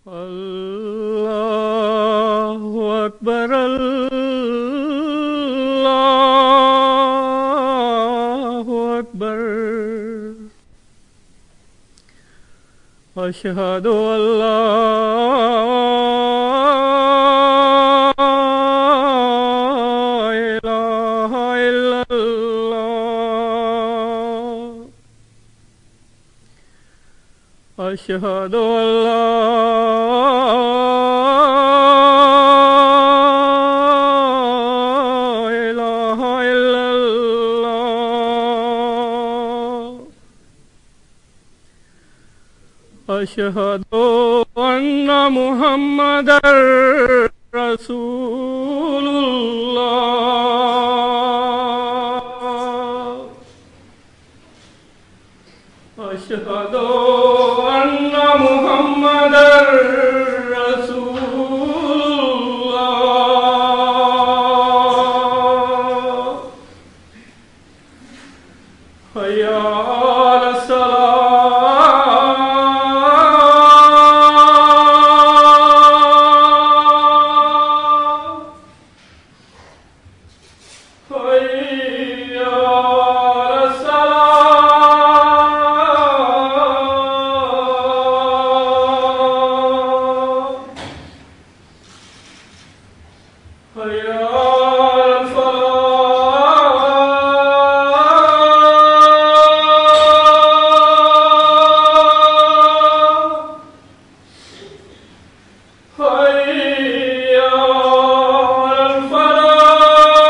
الله أكبر الله أكبر أشهد أن لا إله إلا الله أشهد أن لا إله إلا الله أشهد أن محمدا رسول الله أشهد أن محمدا رسول الله حي على الصلاة حي على الصلاة حي على الفلاح حي على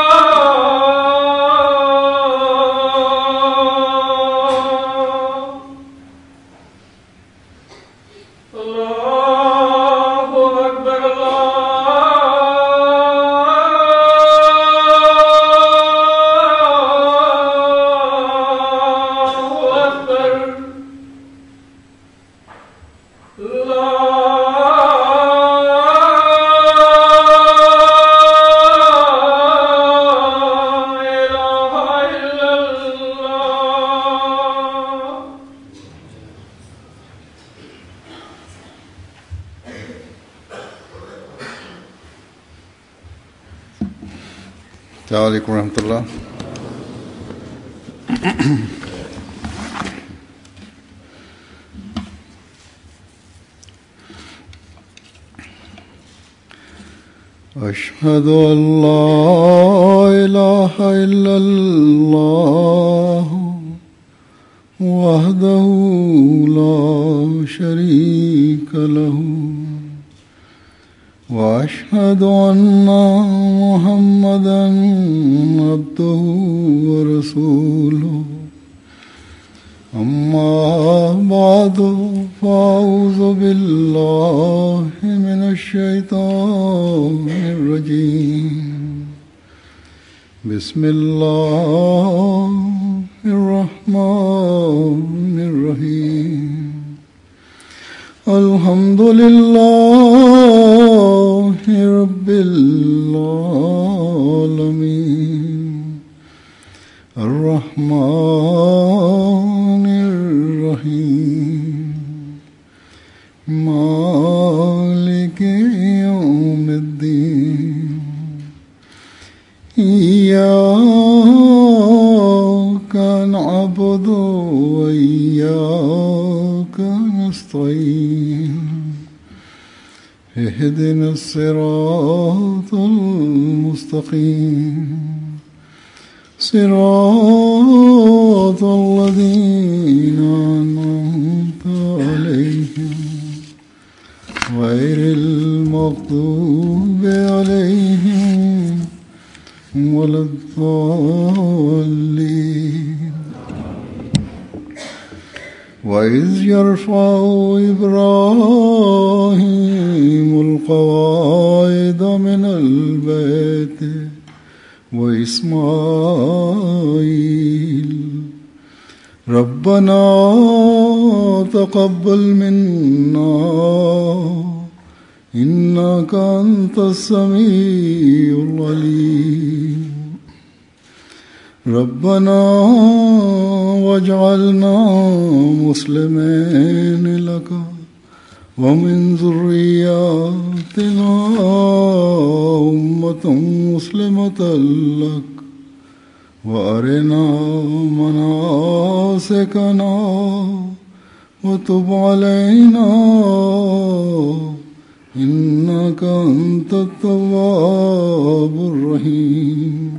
الفلاح الله أكبر الله أكبر لا إله إلا الله السلام عليكم ورحمة الله أشهد أن لا إله إلا الله وحده لا شريك له واشهد ان محمدا عبده ورسوله اما بعد فاعوذ بالله من الشيطان الرجيم بسم الله الرحمن الرحيم الحمد لله رب العالمين الرحمن الرحيم مالك يوم الدين إياك نعبد وإياك نستعين اهدنا الصراط المستقيم صراط الذين أنعمت عليهم غير المغضوب عليهم ولا الضالين وإذ يرفع إبراهيم القواعد من البيت وإسماعيل ربنا تقبل منا إنك أنت السميع العليم ربنا واجعلنا مسلمين لك ومن ذرياتنا أمة مسلمة لك وأرنا مناسكنا وتب علينا إنك أنت التواب الرحيم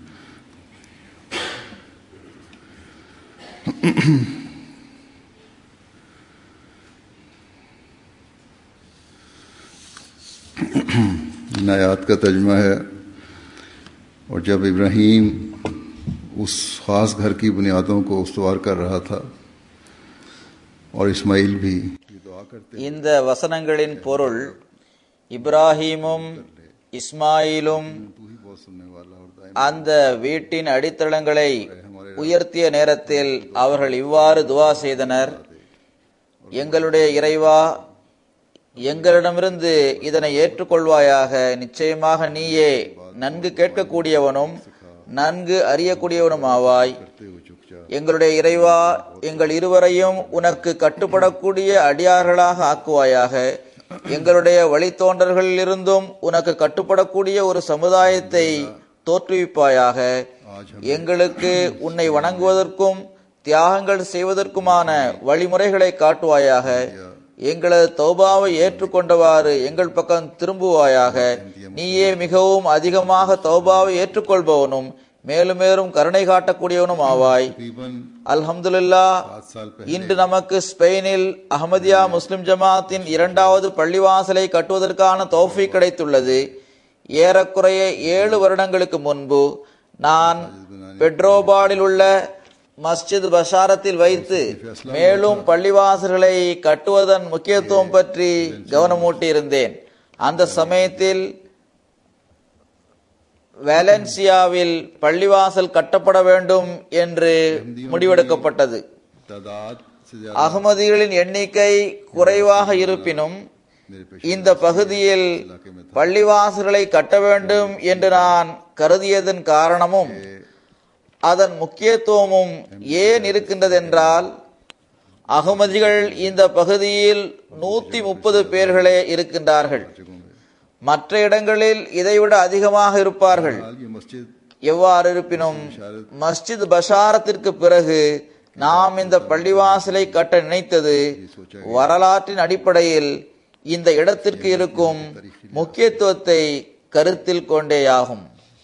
इन आयात का तर्जमा है और जब इब्राहीम उस ख़ास घर की बुनियादों को उस्तवार कर रहा था और इस्माइल भी ये दुआ करते இந்த வசனங்களின் பொருள் இப்ராஹீமும் இஸ்மாயிலும் तू ही बहुत सुनने वाला और दायम அந்த வீட்டின் அடித்தளங்களை உயர்த்திய நேரத்தில் அவர்கள் இவ்வாறு துவா செய்தனர் எங்களுடைய இறைவா எங்களிடமிருந்து இதனை ஏற்றுக்கொள்வாயாக நிச்சயமாக நீயே நன்கு கேட்கக்கூடியவனும் நன்கு அறியக்கூடியவனும் ஆவாய் करते हुए चुक जा எங்களுடைய இறைவா எங்கள் இருவரையும் உனக்கு கட்டுப்படக்கூடிய அடியார்களாக ஆக்குவாயாக எங்களுடைய வழித்தோன்றர்களிலிருந்தும் உனக்கு கட்டுப்படக்கூடிய ஒரு சமுதாயத்தை தோற்றுவிப்பாயாக எங்களுக்கு உன்னை வணங்குவதற்கும் தியாகங்கள் செய்வதற்குமான வழிமுறைகளை காட்டுவாயாக எங்களது தௌபாவை ஏற்றுக்கொண்டவாறு எங்கள் பக்கம் திரும்புவாயாக நீயே மிகவும் அதிகமாக தௌபாவை ஏற்றுக்கொள்பவனும் மேலும் மேலும் கருணை காட்டக்கூடியவனும் ஆவாய் तकरीबन அல்ஹம்துலில்லா सात साल पहले இன்று நமக்கு ஸ்பெயினில் அஹமதியா முஸ்லிம் ஜமாத்தின் இரண்டாவது பள்ளிவாசலை கட்டுவதற்கான தௌஃபீக் கிடைத்துள்ளது ஏறக்குறைய ஏழு வருடங்களுக்கு முன்பு நான் பெட்ரோபாடில் உள்ள மஸ்ஜித் பஷாரத்தில் வைத்து மேலும் பள்ளிவாசல்களை கட்டுவதன் முக்கியத்துவம் பற்றி கவனமூட்டியிருந்தேன் அந்த சமயத்தில் வேலன்சியாவில் பள்ளிவாசல் கட்டப்பட வேண்டும் என்று முடிவெடுக்கப்பட்டது तादाद से ज्यादा அகமதிகளின் எண்ணிக்கை குறைவாக இருப்பினும் मेरे पेश இந்த பகுதியில் பள்ளிவாசல்களை கட்ட வேண்டும் என்று நான் கருதியதன் காரணமும் அதன் முக்கியத்துவமும் ஏன் இருக்கின்றதென்றால் அகமதிகள் இந்த பகுதியில் நூத்தி முப்பது பேர்களே இருக்கின்றார்கள் மற்ற இடங்களில் இதைவிட அதிகமாக இருப்பார்கள் हाल ये मस्जिद எவ்வாறு இருப்பினும் மஸ்ஜித் பஷாரத்திற்கு பிறகு நாம் இந்த பள்ளிவாசலை கட்ட நினைத்தது வரலாற்றின் அடிப்படையில் இந்த இடத்திற்கு இருக்கும் முக்கியத்துவத்தை கருத்தில் கொண்டேயாகும்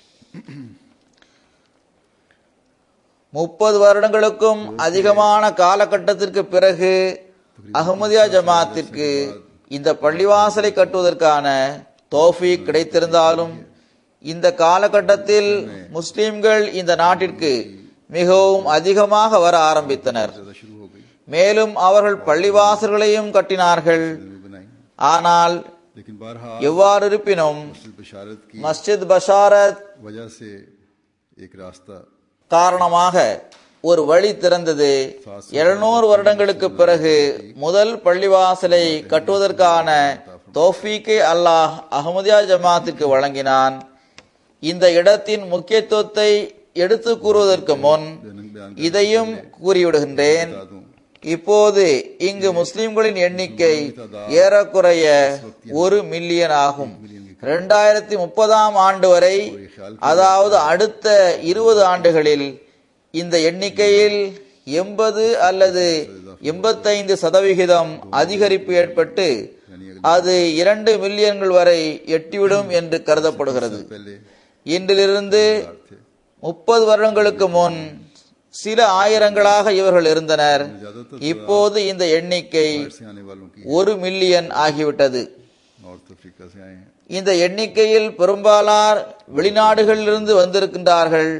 முப்பது வருடங்களுக்கும் அதிகமான காலகட்டத்திற்கு பிறகு அகமதியா ஜமாத்திற்கு இந்த பள்ளிவாசலை கட்டுவதற்கான தோஃபீக் கிடைத்திருந்தாலும் இந்த காலகட்டத்தில் முஸ்லிம்கள் இந்த நாட்டிற்கு மிகவும் அதிகமாக வர ஆரம்பித்தனர் ज्यादा शुरू हो गई மேலும் அவர்கள் பள்ளிவாசல்களையும் கட்டினார்கள் भी बनाई ஆனால் लेकिन बहरहाल எவ்வாறு இருப்பினும் मस्जिद बशारत की மஸ்ஜித் பஷாரத் वजह से एक रास्ता காரணமாக ஒரு வழி திறந்தது எழுநூறு வருடங்களுக்கு பிறகு முதல் பள்ளிவாசலை கட்டுவதற்கான தோஃபீக்கை அல்லாஹ் அகமதியா ஜமாத்திற்கு வழங்கினான் இந்த இடத்தின் முக்கியத்துவத்தை எடுத்து கூறுவதற்கு முன் இதையும் கூறிவிடுகின்றேன் இப்போது இங்கு முஸ்லிம்களின் எண்ணிக்கை ஏறக்குறைய ஒரு மில்லியன் ஆகும் இரண்டாயிரத்தி முப்பதாம் ஆண்டு வரை அதாவது அடுத்த இருபது ஆண்டுகளில் இந்த எண்ணிக்கையில் எண்பது அல்லது எண்பத்தைந்து சதவிகிதம் அதிகரிப்பு ஏற்பட்டு அது இரண்டு மில்லியன்கள் வரை எட்டிவிடும் என்று கருதப்படுகிறது पहले இன்றிலிருந்து முப்பது வருடங்களுக்கு முன் சில ஆயிரங்களாக இவர்கள் இருந்தனர் இப்போது இந்த எண்ணிக்கை से आने वालों की ஒரு மில்லியன் ஆகிவிட்டது नॉर्थ अफ्रीका से आए हैं இந்த எண்ணிக்கையில் பெரும்பாலார் வெளிநாடுகளிலிருந்து வந்திருக்கின்றார்கள்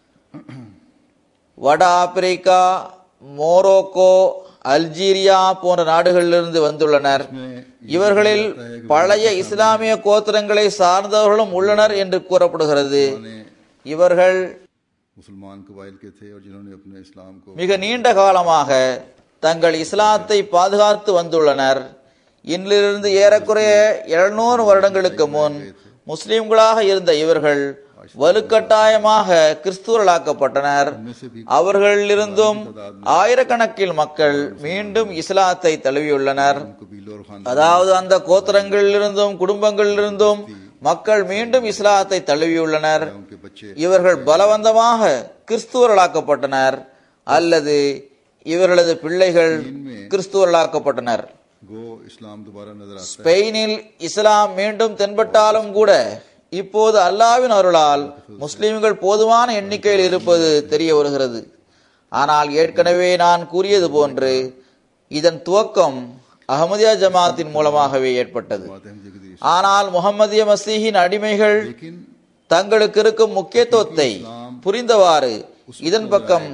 வட ஆப்பிரிக்கா மோரோக்கோ அல்ஜீரியா போன்ற நாடுகளிலிருந்து வந்துள்ளனர் இவர்களில் பழைய இஸ்லாமிய கோத்திரங்களை சார்ந்தவர்களும் உள்ளனர் என்று கூறப்படுகிறது இவர்கள் मुसलमान कबाइल के थे और जिन्होंने अपने इस्लाम को மிக நீண்ட காலமாக தங்கள் இஸ்லாத்தை பாதுகாத்து வந்துள்ளனர் இன்றிலிருந்து ஏறக்குறைய எழுநூறு வருடங்களுக்கு முன் முஸ்லிம்களாக இருந்த இவர்கள் வலுக்கட்டாயமாக கிறிஸ்துவர்களாக்கப்பட்டனர் அவர்களிலிருந்தும் ஆயிரக்கணக்கில் மக்கள் மீண்டும் இஸ்லாத்தை தழுவியுள்ளனர் कबीलों और खान அதாவது அந்த கோத்திரங்களிலிருந்தும் குடும்பங்களிலிருந்தும் மக்கள் மீண்டும் இஸ்லாத்தை தழுவியுள்ளனர் उनके बच्चे இவர்கள் பலவந்தமாக கிறிஸ்துவர்களாக்கப்பட்டனர் அல்லது இவர்களது பிள்ளைகள் கிறிஸ்துவர்களாக்கப்பட்டனர் गो इस्लाम दोबारा नजर आता ஸ்பெயினில் இஸ்லாம் மீண்டும் தென்பட்டாலும் கூட இப்போது அல்லாவின் அருளால் முஸ்லிம்கள் போதுமான எண்ணிக்கையில் இருப்பது தெரிய வருகிறது ஆனால் ஏற்கனவே நான் கூறியது போன்று இதன் துவக்கம் அகமதியா ஜமாத்தின் மூலமாகவே ஏற்பட்டது है हम जगदीश ஆனால் முகமதிய மசீஹின் அடிமைகள் लेकिन தங்களுக்கு இருக்கும் முக்கியத்துவத்தை புரிந்தவாறு இதன் பக்கம்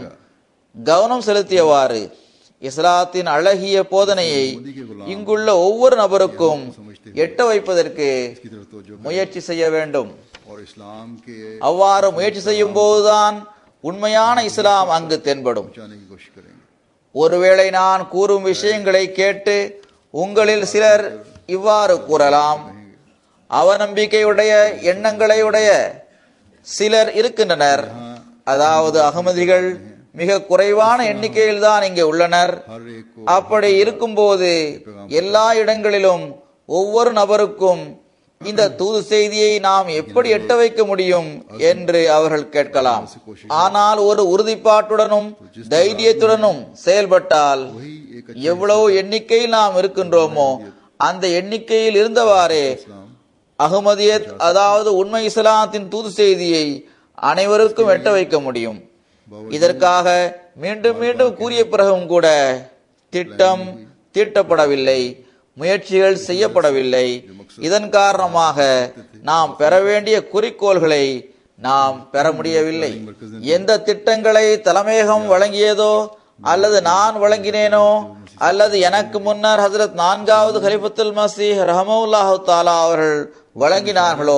கவனம் செலுத்தியவாறு இஸ்லாத்தின் அழகிய போதனையை இங்குள்ள ஒவ்வொரு நபருக்கும் எட்ட வைப்பதற்கு की तरफ तो முயற்சி செய்ய வேண்டும் और इस्लाम के அவ்வாறு முயற்சி செய்யும் போதுதான் உண்மையான இஸ்லாம் அங்கு தென்படும் पहुंचाने की कोशिश करेंगे ஒருவேளை நான் கூறும் விஷயங்களை கேட்டு உங்களில் சிலர் இவ்வாறு கூறலாம் அவநம்பிக்கையுடைய எண்ணங்களை உடைய சிலர் இருக்கின்றனர் அதாவது அகமதிகள் மிக குறைவான எண்ணிக்கையில் தான் இங்கே உள்ளனர் हर एक को அப்படி இருக்கும்போது எல்லா இடங்களிலும் ஒவ்வொரு நபருக்கும் இந்த தூது செய்தியை நாம் எப்படி எட்ட வைக்க முடியும் என்று அவர்கள் கேட்கலாம் ஆனால் ஒரு உறுதிப்பாட்டுடனும் தைரியத்துடனும் செயல்பட்டால் वही एक எவ்வளவு எண்ணிக்கையில் நாம் இருக்கின்றோமோ அந்த எண்ணிக்கையில் இருந்தவாறே அகமதியத் அதாவது உண்மை இஸ்லாத்தின் தூது செய்தியை அனைவருக்கும் எட்ட வைக்க முடியும் இதற்காக மீண்டும் மீண்டும் கூறிய பிறகும் கூட திட்டம் தீட்டப்படவில்லை முயற்சிகள் செய்யப்படவில்லை இதன் காரணமாக நாம் பெற வேண்டிய குறிக்கோள்களை நாம் பெற முடியவில்லை எந்த திட்டங்களை தலைமையகம் வழங்கியதோ அல்லது நான் வழங்கினேனோ அல்லது எனக்கு முன்னர் ஹசரத் நான்காவது ஹலிஃபத்துல் மசீஹ் ரஹமவுல்லாஹு தாலா அவர்கள் வழங்கினார்களோ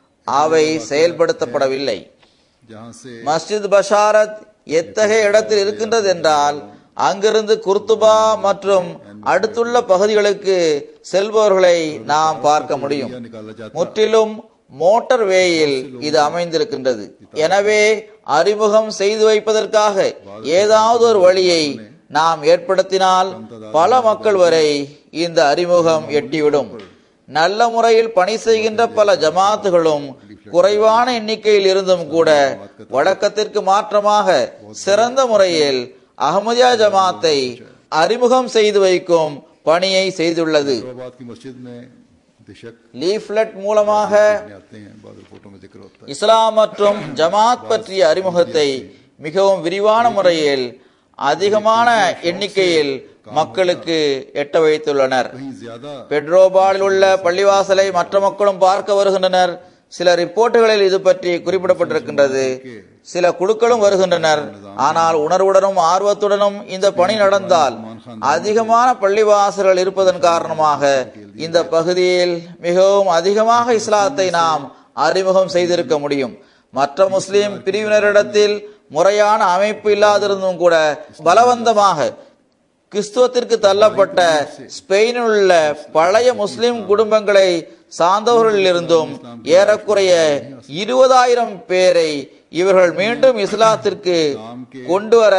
அவை செயல்படுத்தப்படவில்லை जहाँ से மஸ்ஜித் பஷாரத் எத்தகைய இடத்தில் இருக்கின்றது என்றால் அங்கிருந்து குர்துபா மற்றும் அடுத்துள்ள பகுதிகளுக்கு செல்பவர்களை நாம் பார்க்க முடியும் निकाला जाता முற்றிலும் மோட்டார் வேயில் இது அமைந்திருக்கின்றது எனவே அறிமுகம் செய்து வைப்பதற்காக ஏதாவது ஒரு வழியை நாம் ஏற்படுத்தினால் பல மக்கள் வரை இந்த அறிமுகம் எட்டிவிடும் நல்ல முறையில் பணி செய்கின்ற பல ஜமாத்துகளும் குறைவான எண்ணிக்கையில் இருந்தும் கூட வழக்கத்திற்கு மாற்றமாக சிறந்த முறையில் அகமதியா ஜமாத்தை அறிமுகம் செய்து வைக்கும் பணியை செய்துள்ளது हैदराबाद की मस्जिद में बेशक லீஃப்லெட் மூலமாக आते हैं बाद फोटो में जिक्र होता है இஸ்லாம் மற்றும் ஜமாத் பற்றிய அறிமுகத்தை மிகவும் விரிவான முறையில் அதிகமான எண்ணிக்கையில் மக்களுக்கு எட்ட வைத்துள்ளனர் कहीं ज्यादा பெட்ரோபாலில் உள்ள பள்ளிவாசலை மற்ற மக்களும் பார்க்க வருகின்றனர் சில ரிப்போர்ட்டுகளில் இது பற்றி குறிப்பிடப்பட்டிருக்கின்றது சில குழுக்களும் வருகின்றனர் ஆனால் உணர்வுடனும் ஆர்வத்துடனும் இந்த பணி நடந்தால் அதிகமான பள்ளிவாசல்கள் இருப்பதன் காரணமாக இந்த பகுதியில் மிகவும் அதிகமாக இஸ்லாத்தை நாம் அறிமுகம் செய்திருக்க முடியும் மற்ற முஸ்லிம் பிரிவினரிடத்தில் முறையான அமைப்பு இல்லாதிருந்தும் கூட பலவந்தமாக கிறிஸ்துவத்திற்கு தள்ளப்பட்ட ஸ்பெயினில் உள்ள பழைய முஸ்லிம் குடும்பங்களை சார்ந்தவர்களிலிருந்தும் ஏறக்குறைய இருபதாயிரம் பேரை இவர்கள் மீண்டும் இஸ்லாத்திற்கு கொண்டு வர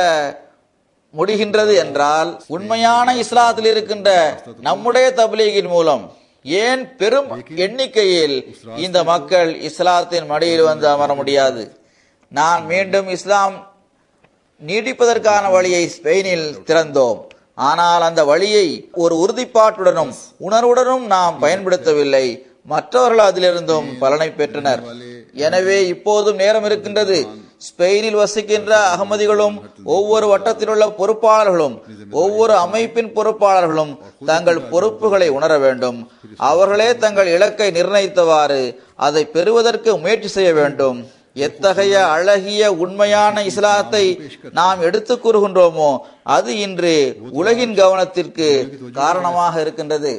முடிகின்றது என்றால் உண்மையான இஸ்லாத்தில் இருக்கின்ற நம்முடைய தப்லீகின் மூலம் ஏன் பெரும் எண்ணிக்கையில் இந்த மக்கள் இஸ்லாத்தின் மடியில் வந்து அமர முடியாது நான் மீண்டும் இஸ்லாம் நீடிப்பதற்கான வழியை ஸ்பெயினில் திறந்தோம் ஆனால் அந்த வழியை ஒரு உறுதிப்பாட்டுடனும் உணர்வுடனும் நாம் பயன்படுத்தவில்லை மற்றவர்கள் அதிலிருந்தும் பலனை பெற்றனர் எனவே இப்போதும் நேரம் இருக்கின்றது ஸ்பெயினில் வசிக்கின்ற அகமதிகளும் ஒவ்வொரு வட்டத்தில் உள்ள பொறுப்பாளர்களும் ஒவ்வொரு அமைப்பின் பொறுப்பாளர்களும் தங்கள் பொறுப்புகளை உணர வேண்டும் அவர்களே தங்கள் இலக்கை நிர்ணயித்தவாறு அதை பெறுவதற்கு முயற்சி செய்ய வேண்டும் எத்தகைய அழகிய உண்மையான இஸ்லாத்தை நாம் எடுத்து கூறுகின்றோமோ அது இன்று உலகின் கவனத்திற்கு காரணமாக இருக்கின்றது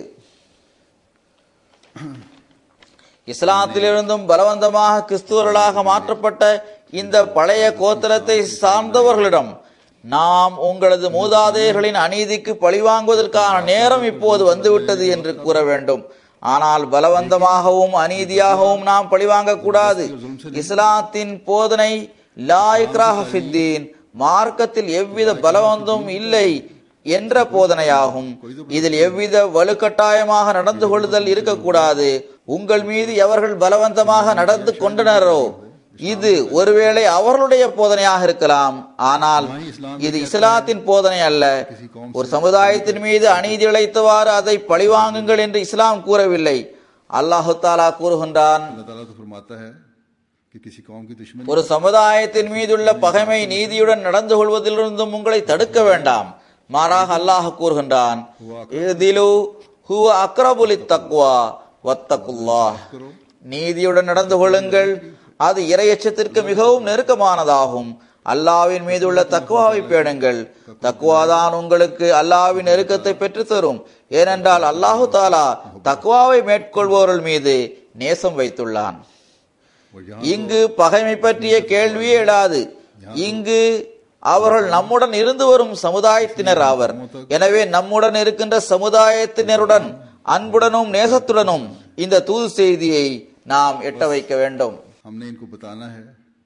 இஸ்லாத்திலிருந்தும் பலவந்தமாக கிறிஸ்துவர்களாக மாற்றப்பட்ட இந்த பழைய கோத்திரத்தை சார்ந்தவர்களிடம் நாம் உங்களது மூதாதையர்களின் அநீதிக்கு பழிவாங்குவதற்கான நேரம் இப்போது வந்துவிட்டது என்று கூற வேண்டும் ஆனால் பலவந்தமாகவும் அநீதியாகவும் நாம் பழிவாங்க கூடாது இஸ்லாத்தின் போதனை லா இக்ராஹ ஃபித்தீன் மார்க்கத்தில் எவ்வித பலவந்தும் இல்லை என்ற போதனையாகும் இதில் எவ்வித வலுக்கட்டாயமாக நடந்து கொள்ளுதல் இருக்கக்கூடாது உங்கள் மீது எவர்கள் பலவந்தமாக நடந்து கொண்டனரோ இது ஒருவேளை அவர்களுடைய போதனையாக இருக்கலாம் ஆனால் இது இஸ்லாத்தின் போதனை அல்ல ஒரு சமுதாயத்தின் மீது அநீதி இழைத்தவாறு அதை பழிவாங்குங்கள் என்று இஸ்லாம் கூறவில்லை அல்லாஹு தாலா கூறுகின்றான் अल्लाह ताला तो फरमाता है कि किसी कौम की दुश्मनी ஒரு சமுதாயத்தின் மீதுள்ள பகைமை நீதியுடன் நடந்து கொள்வதிலிருந்தும் உங்களை தடுக்க வேண்டாம் மாறாக அல்லாஹ் கூறுகின்றான் இதிலு ஹுவ அக்ரபுலி தக்வா வத்தகுல்லாஹ் நீதியுடன் நடந்து கொள்ளுங்கள் அது இரையச்சத்திற்கு மிகவும் நெருக்கமானதாகும் அல்லாவின் மீது உள்ள தக்குவாவை பேணுங்கள் தக்குவாதான் உங்களுக்கு அல்லாவின் நெருக்கத்தை பெற்று தரும் ஏனென்றால் அல்லாஹு தாலா தக்குவாவை மேற்கொள்பவர்கள் மீது நேசம் வைத்துள்ளான் और यहाँ இங்கு பகைமை பற்றிய கேள்வியே எழாது இங்கு அவர்கள் நம்முடன் இருந்து வரும் சமுதாயத்தினர் ஆவர் எனவே நம்முடன் இருக்கின்ற சமுதாயத்தினருடன் அன்புடனும் நேசத்துடனும் இந்த தூது செய்தியை நாம் எட்ட வைக்க வேண்டும் हमने इनको बताना है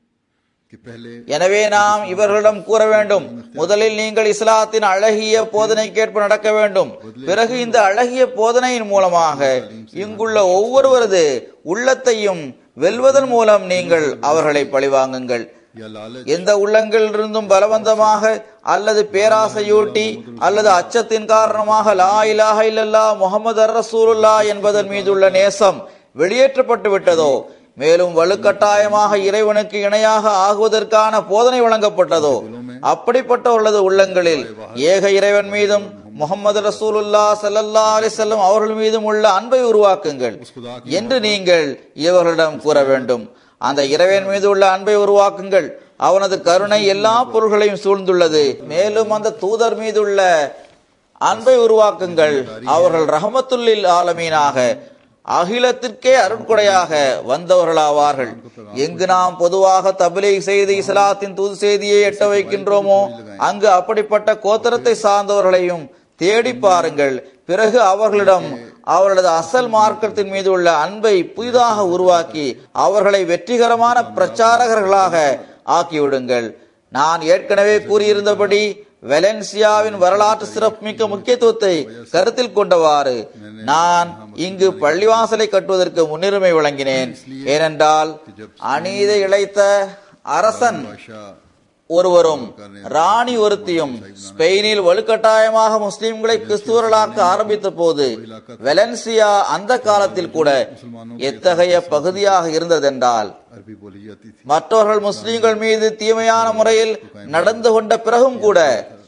कि पहले எனவே நாம் இவர்களிடம் கூற வேண்டும் முதலில் நீங்கள் இஸ்லாத்தின் அழகிய போதனைக்கேற்ப நடக்க வேண்டும் பிறகு இந்த அழகிய போதனையின் மூலமாக இங்குள்ள ஒவ்வொருவரது உள்ளத்தையும் வெல்வதன் மூலம் நீங்கள் அவர்களை பழிவாங்குங்கள் या लालच எந்த உள்ளங்களிலிருந்தும் பலவந்தமாக அல்லது பேராசையூட்டி அல்லது அச்சத்தின் காரணமாக லா இலாஹ இல்லல்லா முகமது ரசூலுல்லா என்பதன் மீதுள்ள நேசம் வெளியேற்றப்பட்டு விட்டதோ மேலும் வலுக்கட்டாயமாக இறைவனுக்கு இணையாக ஆகுவதற்கான போதனை வழங்கப்பட்டதோ அப்படிப்பட்டவர்களது உள்ளங்களில் ஏக இறைவன் மீதும் முகமது ரசூலுல்லா ஸல்லல்லாஹு அலைஹி வஸல்லம் அவர்கள் மீதும் உள்ள அன்பை உருவாக்குங்கள் என்று நீங்கள் இவர்களிடம் கூற வேண்டும் அந்த இறைவன் மீது உள்ள அன்பை உருவாக்குங்கள் அவனது கருணை எல்லா பொருள்களையும் சூழ்ந்துள்ளது மேலும் அந்த தூதர் மீதுள்ள அன்பை உருவாக்குங்கள் அவர்கள் ரஹமத்துல்லில் ஆலமீனாக அகிலத்திற்கே அருட்கொடையாக வந்தவர்களாவார்கள் எங்கு நாம் பொதுவாக தபிலீக் செய்து இஸ்லாத்தின் தூது செய்தியை எட்ட வைக்கின்றோமோ அங்கு அப்படிப்பட்ட கோத்திரத்தை சார்ந்தவர்களையும் தேடி பாருங்கள் பிறகு அவர்களிடம் அவர்களது அசல் மார்க்கத்தின் மீது உள்ள அன்பை புதிதாக உருவாக்கி அவர்களை வெற்றிகரமான பிரச்சாரகர்களாக ஆக்கிவிடுங்கள் நான் ஏற்கனவே கூறியிருந்தபடி வெலன்சியாவின் வரலாற்று சிறப்புமிக்க முக்கியத்துவத்தை கருத்தில் கொண்டவாறு நான் இங்கு பள்ளிவாசலை கட்டுவதற்கு முன்னுரிமை வழங்கினேன் ஏனென்றால் அநீதி இழைத்த அரசன் बादशाह ஒருவரும் ராணி ஒருத்தியும் ஸ்பெயினில் வலுக்கட்டாயமாக முஸ்லிம்களை கிறிஸ்துவர்களாக்க ஆரம்பித்த போது வெலன்சியா அந்த காலத்தில் கூட எத்தகைய பகுதியாக இருந்ததென்றால் अरबी बोली जाती थी மற்றவர்கள் முஸ்லிம்கள் மீது தீமையான முறையில் நடந்து கொண்ட பிறகும் கூட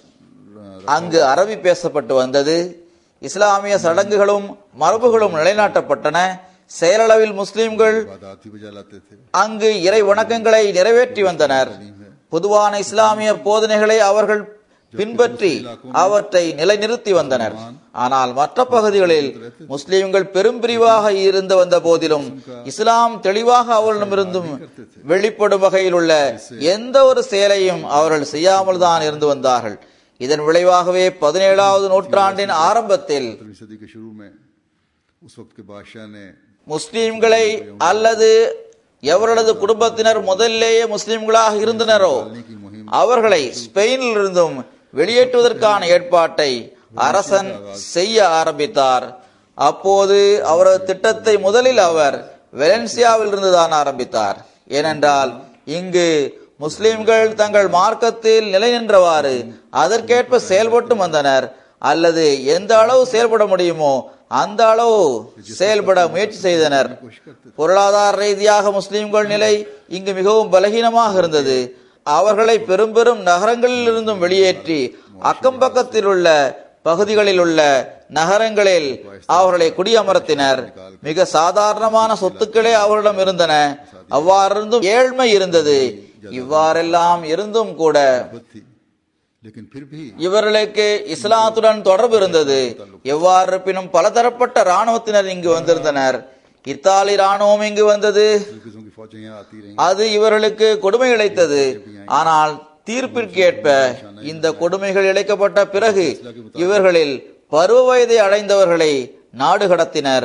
அங்கு அரபி பேசப்பட்டு வந்தது இஸ்லாமிய சடங்குகளும் மரபுகளும் நிலைநாட்டப்பட்டன செயலளவில் முஸ்லிம்கள் बादाती बजा लाते थे அங்கு இறை வணக்கங்களை நிறைவேற்றி வந்தனர் பொதுவான இஸ்லாமிய போதனைகளை அவர்கள் பின்பற்றி அவற்றை நிலைநிறுத்தி வந்தனர் ஆனால் மற்ற பகுதிகளில் முஸ்லிம்கள் பெரும் பிரிவாக இருந்து வந்த போதிலும் இஸ்லாம் தெளிவாக அவர்களிடமிருந்தும் வெளிப்படும் வகையில் உள்ள எந்த ஒரு செயலையும் அவர்கள் செய்யாமல் தான் இருந்து வந்தார்கள் இதன் விளைவாகவே பதினேழாவது நூற்றாண்டின் ஆரம்பத்தில் सत्रहवीं सदी के शुरू में उस वक्त के बादशाह ने முஸ்லிம்களை அல்லது எவரது குடும்பத்தினர் முதலிலேயே முஸ்லிம்களாக இருந்தனரோ அவர்களை ஸ்பெயினில் இருந்தும் வெளியேற்றுவதற்கான ஏற்பாட்டை அரசன் செய்ய ஆரம்பித்தார் அப்போது அவரது திட்டத்தை முதலில் அவர் வெலன்சியாவில் இருந்துதான் ஆரம்பித்தார் ஏனென்றால் இங்கு முஸ்லிம்கள் தங்கள் மார்க்கத்தில் நிலை நின்றவாறு அதற்கேற்ப செயல்பட்டு வந்தனர் அல்லது எந்த அளவு செயல்பட முடியுமோ அந்த அளவு செயல்பட முயற்சி செய்தனர் பொருளாதார ரீதியாக முஸ்லிம்கள் நிலை இங்கு மிகவும் பலகீனமாக இருந்தது அவர்களை பெரும் பெரும் நகரங்களில் இருந்தும் வெளியேற்றி அக்கம் பக்கத்தில் உள்ள பகுதிகளில் உள்ள நகரங்களில் அவர்களை குடியமர்த்தினர் மிக சாதாரணமான சொத்துக்களே அவர்களிடம் இருந்தன அவ்வாறிருந்தும் ஏழ்மை இருந்தது இவ்வாறெல்லாம் இருந்தும் கூட बद थी लेकिन फिर भी இவர்களுக்கு இஸ்லாத்துடன் தொடர்பு இருந்தது எவ்வாறு இருப்பினும் பலதரப்பட்ட ராணுவத்தினர் இங்கு வந்திருந்தனர் இத்தாலி ராணுவம் இங்கு வந்தது किस्म की फौजें यहाँ आती रही அது இவர்களுக்கு கொடுமை இழைத்தது ஆனால் தீர்ப்பிற்கேற்ப இந்த கொடுமைகள் இழைக்கப்பட்ட பிறகு இவர்களில் பருவ வயதை அடைந்தவர்களை நாடு கடத்தினர்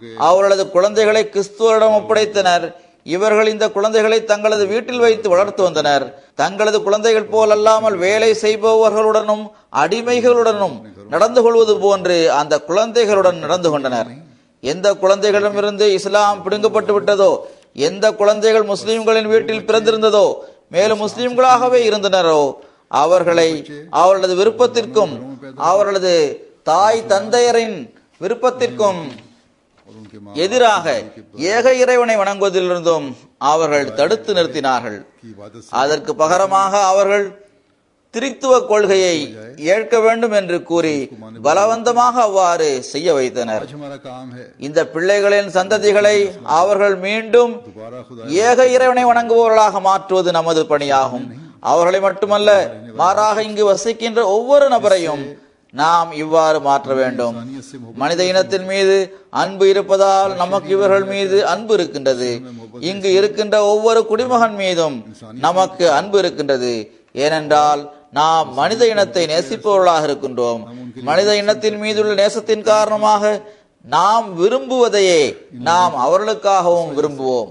அவர்களது குழந்தைகளை கிறிஸ்துவரிடம் ஒப்படைத்தனர் இவர்கள் இந்த குழந்தைகளை தங்களது வீட்டில் வைத்து வளர்த்து வந்தனர் தங்களது குழந்தைகள் போல் அல்லாமல் வேலை செய்பவர்களுடனும் அடிமைகளுடனும் நடந்து கொள்வது போன்று அந்த குழந்தைகளுடன் நடந்து கொண்டனர் எந்த குழந்தைகளிடமிருந்து இஸ்லாம் பிடுங்கப்பட்டு விட்டதோ எந்த குழந்தைகள் முஸ்லிம்களின் வீட்டில் பிறந்திருந்ததோ மேலும் முஸ்லிம்களாகவே இருந்தனரோ அவர்களை அவர்களது விருப்பத்திற்கும் அவர்களது தாய் தந்தையரின் விருப்பத்திற்கும் और उनके माँ எதிராக ஏக இறைவனை வணங்குவதிலிருந்தும் அவர்கள் தடுத்து நிறுத்தினார்கள் की इबादत से அதற்கு பகரமாக அவர்கள் திரித்துவ கொள்கையை ஏற்க வேண்டும் என்று கூறி பலவந்தமாக அவ்வாறு செய்ய வைத்தனர் आज हमारा काम है இந்த பிள்ளைகளின் சந்ததிகளை அவர்கள் மீண்டும் दोबारा खुदा ஏக இறைவனை வணங்குபவர்களாக மாற்றுவது நமது பணியாகும் அவர்களை மட்டுமல்ல மாறாக இங்கு வசிக்கின்ற ஒவ்வொரு நபரையும் நாம் இவ்வாறு மாற்ற வேண்டும் इंसानियत से मोहब्बत மனித இனத்தின் மீது அன்பு இருப்பதால் நமக்கு இவர்கள் மீது அன்பு இருக்கின்றது இங்கு இருக்கின்ற ஒவ்வொரு குடிமகன் மீதும் நமக்கு அன்பு இருக்கின்றது ஏனென்றால் நாம் மனித இனத்தை நேசிப்பவர்களாக இருக்கின்றோம் மனித இனத்தின் மீதுள்ள நேசத்தின் காரணமாக நாம் விரும்புவதையே நாம் அவர்களுக்காகவும் விரும்புவோம்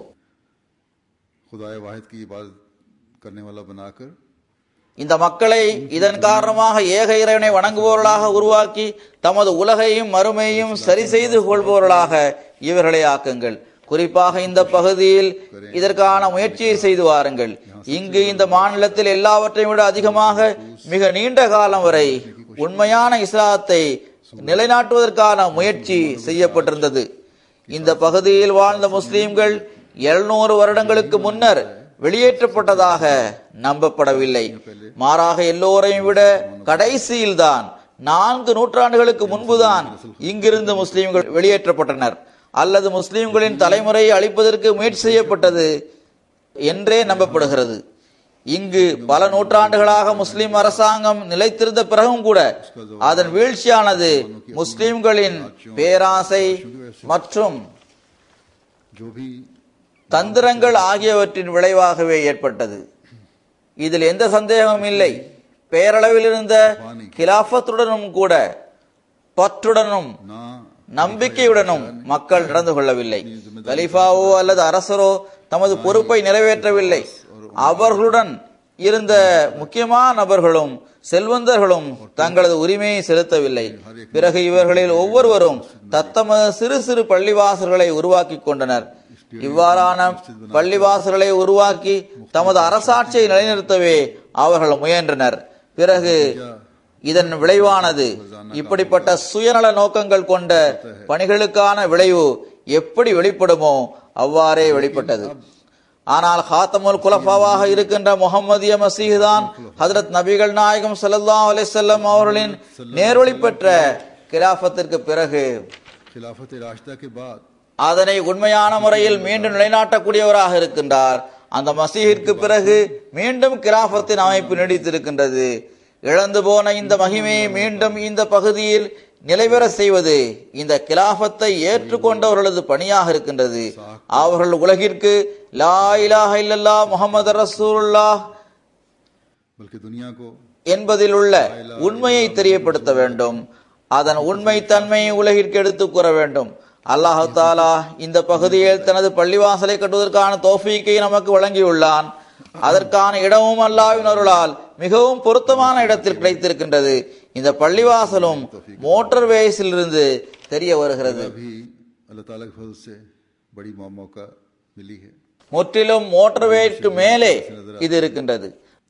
खुदाए वाहिद की इबादत करने वाला बनाकर இந்த மக்களை இதன் காரணமாக ஏக இறைவனை வணங்குபவர்களாக உருவாக்கி தமது உலகையும் மறுமையும் சரி செய்து கொள்பவர்களாக இவர்களை ஆக்குங்கள் குறிப்பாக இந்த பகுதியில் இதற்கான முயற்சியை செய்து வாருங்கள் இங்கு இந்த மாநிலத்தில் எல்லாவற்றையும் விட அதிகமாக மிக நீண்ட காலம் வரை உண்மையான இஸ்லாத்தை நிலைநாட்டுவதற்கான முயற்சி செய்யப்பட்டிருந்தது இந்த பகுதியில் வாழ்ந்த முஸ்லிம்கள் எழுநூறு வருடங்களுக்கு முன்னர் வெளியேற்றப்பட்டதாக நம்பப்படவில்லை மாறாக எல்லோரையும் விட கடைசியில்தான் நான்கு நூற்றாண்டுகளுக்கு முன்புதான் இங்கிருந்து முஸ்லிம்கள் வெளியேற்றப்பட்டனர் அல்லது முஸ்லிம்களின் தலைமுறையை அழிப்பதற்கு முயற்சி செய்யப்பட்டது என்றே நம்பப்படுகிறது இங்கு பல நூற்றாண்டுகளாக முஸ்லிம் அரசாங்கம் நிலைத்திருந்த பிறகும் கூட அதன் வீழ்ச்சியானது முஸ்லிம்களின் பேராசை மற்றும் जो भी தந்திரங்கள் ஆகியவற்றின் விளைவாகவே ஏற்பட்டது இதில் எந்த சந்தேகமும் இல்லை பெயரளவில் இருந்த கிலாபத்துடனும் கூட பற்றுடனும் ना நம்பிக்கையுடனும் மக்கள் நடந்து கொள்ளவில்லை கலிஃபாவோ அல்லது அரசரோ தமது பொறுப்பை நிறைவேற்றவில்லை அவர்களுடன் இருந்த முக்கியமான நபர்களும் செல்வந்தர்களும் தங்களது உரிமையை செலுத்தவில்லை பிறகு இவர்களில் ஒவ்வொருவரும் தத்தம சிறு சிறு பள்ளிவாசல்களை உருவாக்கி கொண்டனர் இவ்வாறான பள்ளிவாசல்களை உருவாக்கி தமது அரசாட்சியை நிலைநிறுத்தவே அவர்கள் முயன்றனர் பிறகு இதன் விளைவானது இப்படிப்பட்ட சுயநல நோக்கங்கள் கொண்ட பணிகளுக்கான விளைவு எப்படி வெளிப்படுமோ அவ்வாறே வெளிப்பட்டது ஆனால் ஹாத்தமுல் குலஃபாவாக இருக்கின்ற முகமதிய மசீஹ் தான் ஹதரத் நபிகள் நாயகம் ஸல்லல்லாஹு அலைஹி வஸல்லம் அவர்களின் நேர்வழி பெற்ற கிலாஃபத்திற்கு பிறகு खिलाफत राशदा के बाद அதனை உண்மையான முறையில் மீண்டும் நிலைநாட்டக்கூடியவராக இருக்கின்றார் அந்த மசீகிற்கு பிறகு மீண்டும் கிராஃபத்தின் அமைப்பு நீடித்திருக்கின்றது இழந்து போன இந்த மகிமையை மீண்டும் இந்த பகுதியில் நிலைபெற செய்வது இந்த கிலாஃபத்தை ஏற்றுக்கொண்டவர்களது பணியாக இருக்கின்றது அவர்கள் உலகிற்கு லா இலாஹ இல்லல்லா முஹம்மது ரசூலுல்லாஹ் बल्कि दुनिया को என்பதில் உள்ள உண்மையை தெரியப்படுத்த வேண்டும் அதன் உண்மை தன்மையை உலகிற்கு எடுத்துக் கூற வேண்டும் அல்லாஹு தாலா இந்த பகுதியில் தனது பள்ளிவாசலை கட்டுவதற்கான தோஃபீக்கை நமக்கு வழங்கியுள்ளான் அதற்கான இடமும் அல்லாவின் அருளால் மிகவும் பொருத்தமான இடத்தில் கிடைத்திருக்கின்றது இந்த பள்ளிவாசலும் மோட்டார் வேஸிலிருந்து தெரிய வருகிறது अभी अल्लाह ताला के फजल से बड़ी मौ- मौका मिली है முற்றிலும் மோட்டர்வேக்கு மேலே இது இருக்கின்றது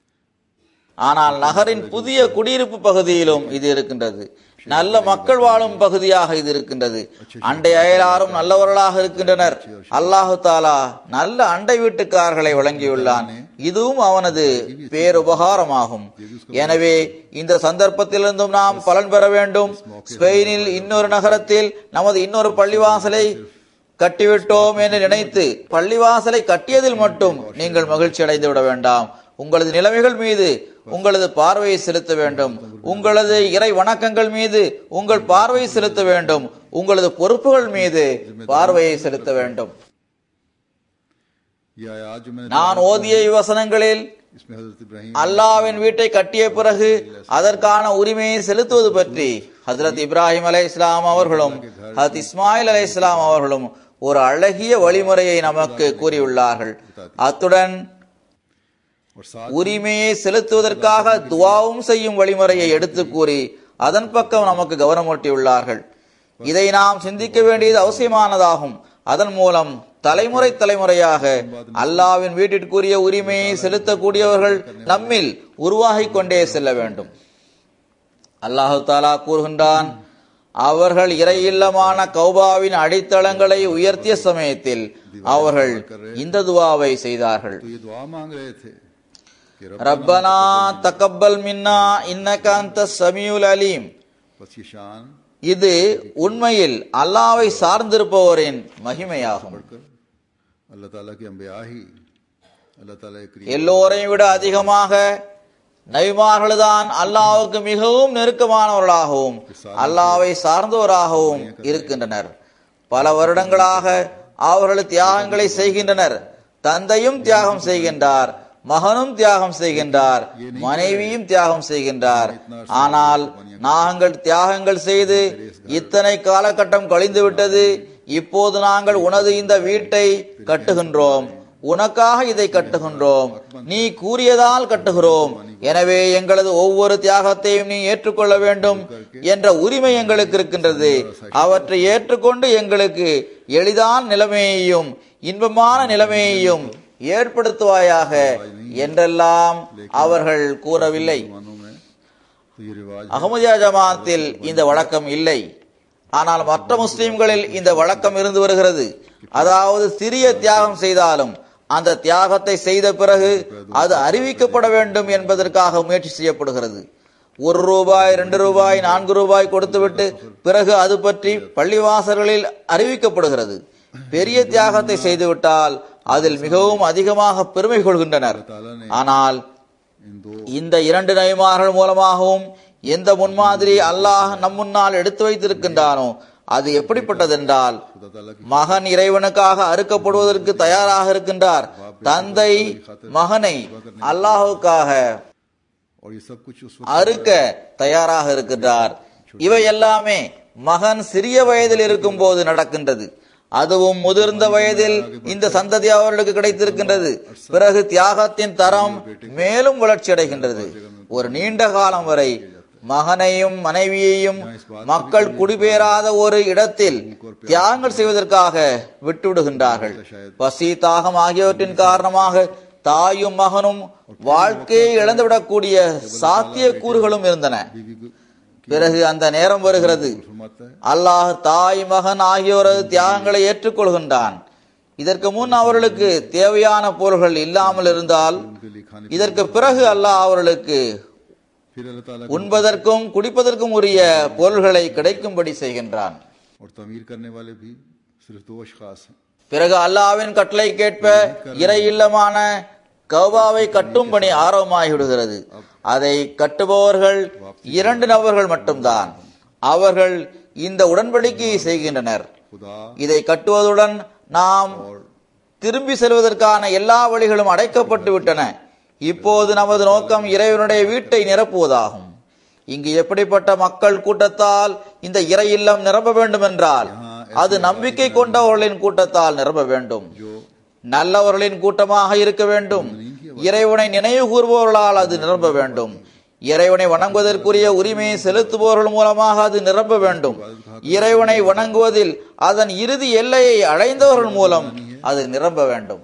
ஆனால் நகரின் புதிய குடியிருப்பு பகுதியிலும் இது இருக்கின்றது நல்ல மக்கள் வாழும் பகுதியாக இது இருக்கின்றது அண்டை அயலாரும் நல்லவர்களாக இருக்கின்றனர் அல்லாஹு தாலா நல்ல அண்டை வீட்டுக்காரர்களை வழங்கியுள்ளான் இதுவும் அவனது பேருபகாரமாகும் எனவே இந்த சந்தர்ப்பத்திலிருந்தும் நாம் பலன் பெற வேண்டும் ஸ்பெயினில் இன்னொரு நகரத்தில் நமது இன்னொரு பள்ளிவாசலை கட்டிவிட்டோம் என்று நினைத்து பள்ளிவாசலை கட்டியதில் மட்டும் நீங்கள் மகிழ்ச்சி அடைந்து விட வேண்டாம் உங்களது நிலைமைகள் மீது உங்களது பார்வையை செலுத்த வேண்டும் உங்களது இறை வணக்கங்கள் மீது உங்கள் பார்வையை செலுத்த வேண்டும் உங்களது பொறுப்புகள் மீது பார்வையை செலுத்த வேண்டும் ये आयात जो मैंने நான் ஓதிய இவ்வசனங்களில் इसमें हजरत इब्राहिम அல்லாவின் வீட்டை கட்டிய பிறகு அதற்கான உரிமையை செலுத்துவது பற்றி ஹஜரத் இப்ராஹிம் அலை இஸ்லாம் அவர்களும் ஹத் இஸ்மாயில் அலை இஸ்லாம் அவர்களும் ஒரு அழகிய வழிமுறையை நமக்கு கூறியுள்ளார்கள் அத்துடன் और साथ உரிமையை செலுத்துவதற்காக துவாவும் செய்யும் வழிமுறையை எடுத்து கூறி அதன் பக்கம் நமக்கு கவனமூட்டியுள்ளார்கள் இதை நாம் சிந்திக்க வேண்டியது அவசியமானதாகும் அதன் மூலம் தலைமுறை தலைமுறையாக அல்லாவின் வீட்டிற்குரிய உரிமையை செலுத்தக்கூடியவர்கள் நம்மில் உருவாகிக் கொண்டே செல்ல வேண்டும் அல்லாஹு தாலா கூறுகின்றான் அவர்கள் இறை இல்லமான கௌபாவின் அடித்தளங்களை உயர்த்திய சமயத்தில் அவர்கள் இந்த துவாவை செய்தார்கள் तो ये दुआ मांग रहे थे कि रब ரப்பனா தக்கப்பல் மின்னா இன்னக அந்த சமியுல் அலீம் बस ये शान இது உண்மையில் அல்லாவை சார்ந்திருப்பவரின் மகிமையாகும் पढ़कर अल्लाह ताला के अम्बिया ही अल्लाह ताला के करीब எல்லோரையும் விட அதிகமாக நபிமார்கள்தான் அல்லாஹ்வுக்கு மிகவும் நெருக்கமானவர்களாகவும் அல்லாவை சார்ந்தவராகவும் இருக்கின்றனர் பல வருடங்களாக அவர்கள் தியாகங்களை செய்கின்றனர் தந்தையும் தியாகம் செய்கின்றார் மகனும் தியாகம் செய்கின்றார் மனைவியும் தியாகம் செய்கின்றார் ஆனால் நாங்கள் தியாகங்கள் செய்து இத்தனை காலகட்டம் கழிந்து விட்டது இப்போது நாங்கள் உனது இந்த வீட்டை கட்டுகின்றோம் உனக்காக இதை கட்டுகின்றோம் நீ கூறியதால் கட்டுகிறோம் எனவே எங்களது ஒவ்வொரு தியாகத்தையும் நீ ஏற்றுக்கொள்ள வேண்டும் என்ற உரிமை எங்களுக்கு இருக்கின்றது அவற்றை ஏற்றுக்கொண்டு எங்களுக்கு எளிதான நிலைமையையும் இன்பமான நிலைமையையும் ஏற்படுத்துவாயாக என்றெல்லாம் அவர்கள் கூறவில்லை मुसलमानों में तो ये रिवाज அகமதியா ஜமாத்தில் இந்த வழக்கம் இல்லை ஆனால் மற்ற முஸ்லிம்களில் இந்த வழக்கம் இருந்து வருகிறது அதாவது சிறிய தியாகம் செய்தாலும் அந்த தியாகத்தை செய்த பிறகு அது அறிவிக்கப்பட வேண்டும் என்பதற்காக முயற்சி செய்யப்படுகிறது ஒரு ரூபாய் ரெண்டு ரூபாய் நான்கு ரூபாய் கொடுத்துவிட்டு பிறகு அது பற்றி பள்ளிவாசல்களில் அறிவிக்கப்படுகிறது பெரிய தியாகத்தை செய்துவிட்டால் அதில் மிகவும் அதிகமாக பெருமை கொள்கின்றனர் ஆனால் इन दो இந்த இரண்டு நபிமார்கள் மூலமாகவும் எந்த முன்மாதிரி அல்லாஹ் நம் முன்னால் எடுத்து வைத்திருக்கின்றானோ அது எப்படிப்பட்டதென்றால் खुदा ताला की மகன் இறைவனுக்காக அறுக்கப்படுவதற்கு தயாராக இருக்கின்றார் தந்தை மகனை அல்லாஹுக்காக और ये सब कुछ उस वक्त அறுக்க தயாராக இருக்கின்றார் இவை எல்லாமே மகன் சிறிய வயதில் இருக்கும் போது நடக்கின்றது அதுவும் முதிர்ந்த வயதில் இந்த சந்ததி அவர்களுக்கு கிடைத்திருக்கின்றது பிறகு தியாகத்தின் தரம் மேலும் வளர்ச்சி அடைகின்றது ஒரு நீண்ட காலம் வரை மகனையும் மனைவியையும் மக்கள் குடிபெயராத ஒரு இடத்தில் தியாகங்கள் செய்வதற்காக விட்டுவிடுகின்றார்கள் பசி தாகம் ஆகியவற்றின் காரணமாக தாயும் மகனும் வாழ்க்கையை இழந்துவிடக்கூடிய சாத்திய கூறுகளும் இருந்தன बीवी को பிறகு அந்த நேரம் வருகிறது फरमाता है அல்லாஹ் தாய் மகன் ஆகியோரது தியாகங்களை ஏற்றுக்கொள்கின்றான் இதற்கு முன் அவர்களுக்கு தேவையான பொருள்கள் இல்லாமல் இருந்தால் उनके लिए खाने இதற்கு பிறகு அல்லாஹ் அவர்களுக்கு फिर अल्लाह ताला உண்பதற்கும் குடிப்பதற்கும் உரிய பொருள்களை கிடைக்கும்படி செய்கின்றான் और तमीर करने वाले भी सिर्फ दो अशखास हैं பிறகு அல்லாஹ்வின் கட்டளை கேட்ப இறை இல்லமான கௌபாவை கட்டும் பணி ஆரம்பமாகிவிடுகிறது அதை கட்டுபவர்கள் இரண்டு நபர்கள் மட்டும்தான் அவர்கள் இந்த உடன்படிக்கையை செய்கின்றனர் खुदा இதை கட்டுவதுடன் நாம் திரும்பி செல்வதற்கான எல்லா வழிகளும் அடைக்கப்பட்டு விட்டன இப்போது நமது நோக்கம் இறைவனுடைய வீட்டை நிரப்புவதாகும் இங்கு எப்படிப்பட்ட மக்கள் கூட்டத்தால் இந்த இறை இல்லம் நிரம்ப வேண்டும் என்றால் அது நம்பிக்கை கொண்டவர்களின் கூட்டத்தால் நிரம்ப வேண்டும் जो நல்லவர்களின் கூட்டமாக இருக்க வேண்டும் இறைவனை நினைவு கூறுபவர்களால் அது நிரம்ப வேண்டும் இறைவனை வணங்குவதற்குரிய உரிமையை செலுத்துபவர்கள் மூலமாக அது நிரம்ப வேண்டும் இறைவனை வணங்குவதில் அதன் இறுதி எல்லையை அடைந்தவர்கள் மூலம் அது நிரம்ப வேண்டும்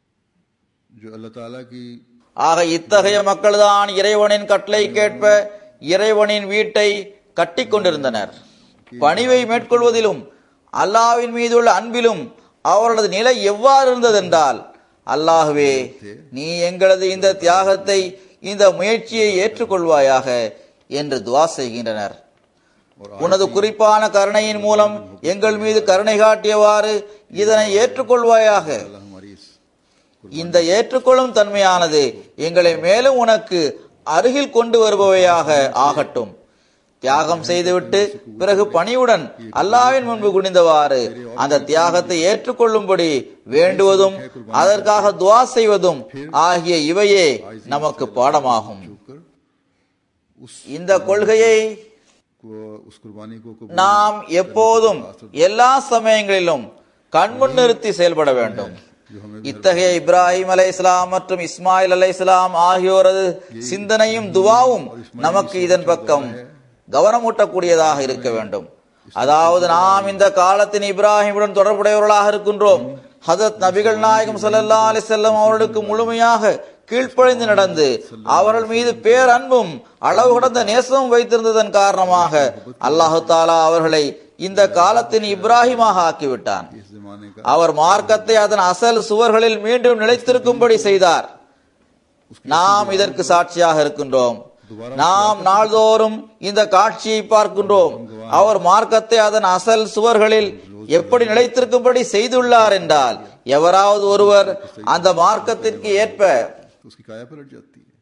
जो अल्लाह ताला की ஆக இத்தகைய மக்கள்தான் இறைவனின் கட்டளை கேட்ப இறைவனின் வீட்டை கட்டிக் கொண்டிருந்தனர் பணிவை மேற்கொள்வதிலும் அல்லாஹ்வின் மீதுள்ள அன்பிலும் அவர்களது நிலை எவ்வாறு இருந்ததென்றால் அல்லாஹ்வே நீ எங்களது இந்த தியாகத்தை இந்த முயற்சியை ஏற்றுக்கொள்வாயாக என்று துவா செய்கின்றனர் உனது குறிப்பான கருணையின் மூலம் எங்கள் மீது கருணை காட்டியவாறு இதனை ஏற்றுக்கொள்வாயாக अल्लाह हमारी इस இந்த ஏற்றுக்கொள்ளும் தன்மையானது எங்களை மேலும் உனக்கு அருகில் கொண்டு வருபவையாக ஆகட்டும் தியாகம் செய்துவிட்டு பிறகு பணியுடன் அல்லாவின் முன்பு குனிந்தவாறு அந்த தியாகத்தை ஏற்றுக்கொள்ளும்படி வேண்டுவதும் அதற்காக துவா செய்வதும் ஆகிய இவையே நமக்கு பாடமாகும் झुककर उस இந்த கொள்கையை को उस कुर्बानी को कबूल நாம் எப்போதும் எல்லா சமயங்களிலும் கண்முன் நிறுத்தி செயல்பட வேண்டும் जो हमें இத்தகைய இப்ராஹிம் அலை இஸ்லாம் மற்றும் இஸ்மாயில் அலை இஸ்லாம் ஆகியோரது சிந்தனையும் துவாவும் நமக்கு இதன் பக்கம் கவனமூட்டக்கூடியதாக இருக்க வேண்டும் அதாவது நாம் இந்த காலத்தின் இப்ராஹிமுடன் தொடர்புடையவர்களாக இருக்கின்றோம் ஹதரத் நபிகள் நாயகம் ஸல்லல்லாஹு அலைஹி வஸல்லம் அவர்களுக்கு முழுமையாக கீழ்ப்பழிந்து நடந்து அவர்கள் மீது பேரன்பும் அளவு கடந்த நேசமும் வைத்திருந்ததன் காரணமாக அல்லாஹு தாலா அவர்களை இந்த காலத்தின் இப்ராஹிமாக ஆக்கிவிட்டான் इस जमाने का அவர் மார்க்கத்தை அதன் அசல் சுவர்களில் மீண்டும் நிலைத்திருக்கும்படி செய்தார் நாம் இதற்கு சாட்சியாக இருக்கின்றோம் நாம் நாள்தோறும் இந்த காட்சியை பார்க்கின்றோம் அவர் மார்க்கத்தை அதன் அசல் சுவர்களில் எப்படி நிலைத்திருக்கும்படி செய்துள்ளார் என்றால் எவராவது ஒருவர் அந்த மார்க்கத்திற்கு ஏற்ப तो उसकी काया पलट जाती है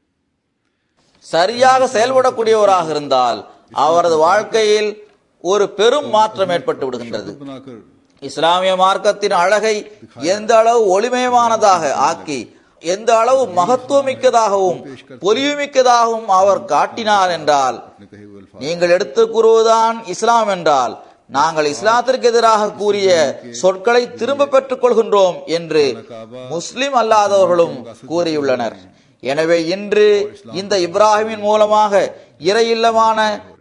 சரியாக செயல்படக்கூடியவராக இருந்தால் அவரது வாழ்க்கையில் ஒரு பெரும் மாற்றம் ஏற்பட்டு விடுகின்றது बनाकर இஸ்லாமிய மார்க்கத்தின் அழகை எந்த அளவு ஒளிமயமானதாக ஆக்கி எந்த அளவு மகத்துவமிக்கதாகவும் பொலிவுமிக்கதாகவும் அவர் காட்டினார் என்றால் अपने कहे हुए अल्फाज நீங்கள் எடுத்து கூறுவதுதான் இஸ்லாம் என்றால் நாங்கள் இஸ்லாத்திற்கு எதிராக கூறிய சொற்களை திரும்ப பெற்றுக் கொள்கின்றோம் என்று முஸ்லிம் அல்லாதவர்களும் கூறியுள்ளனர் எனவே இன்று இந்த இப்ராஹிமின் மூலமாக இறை இல்லமான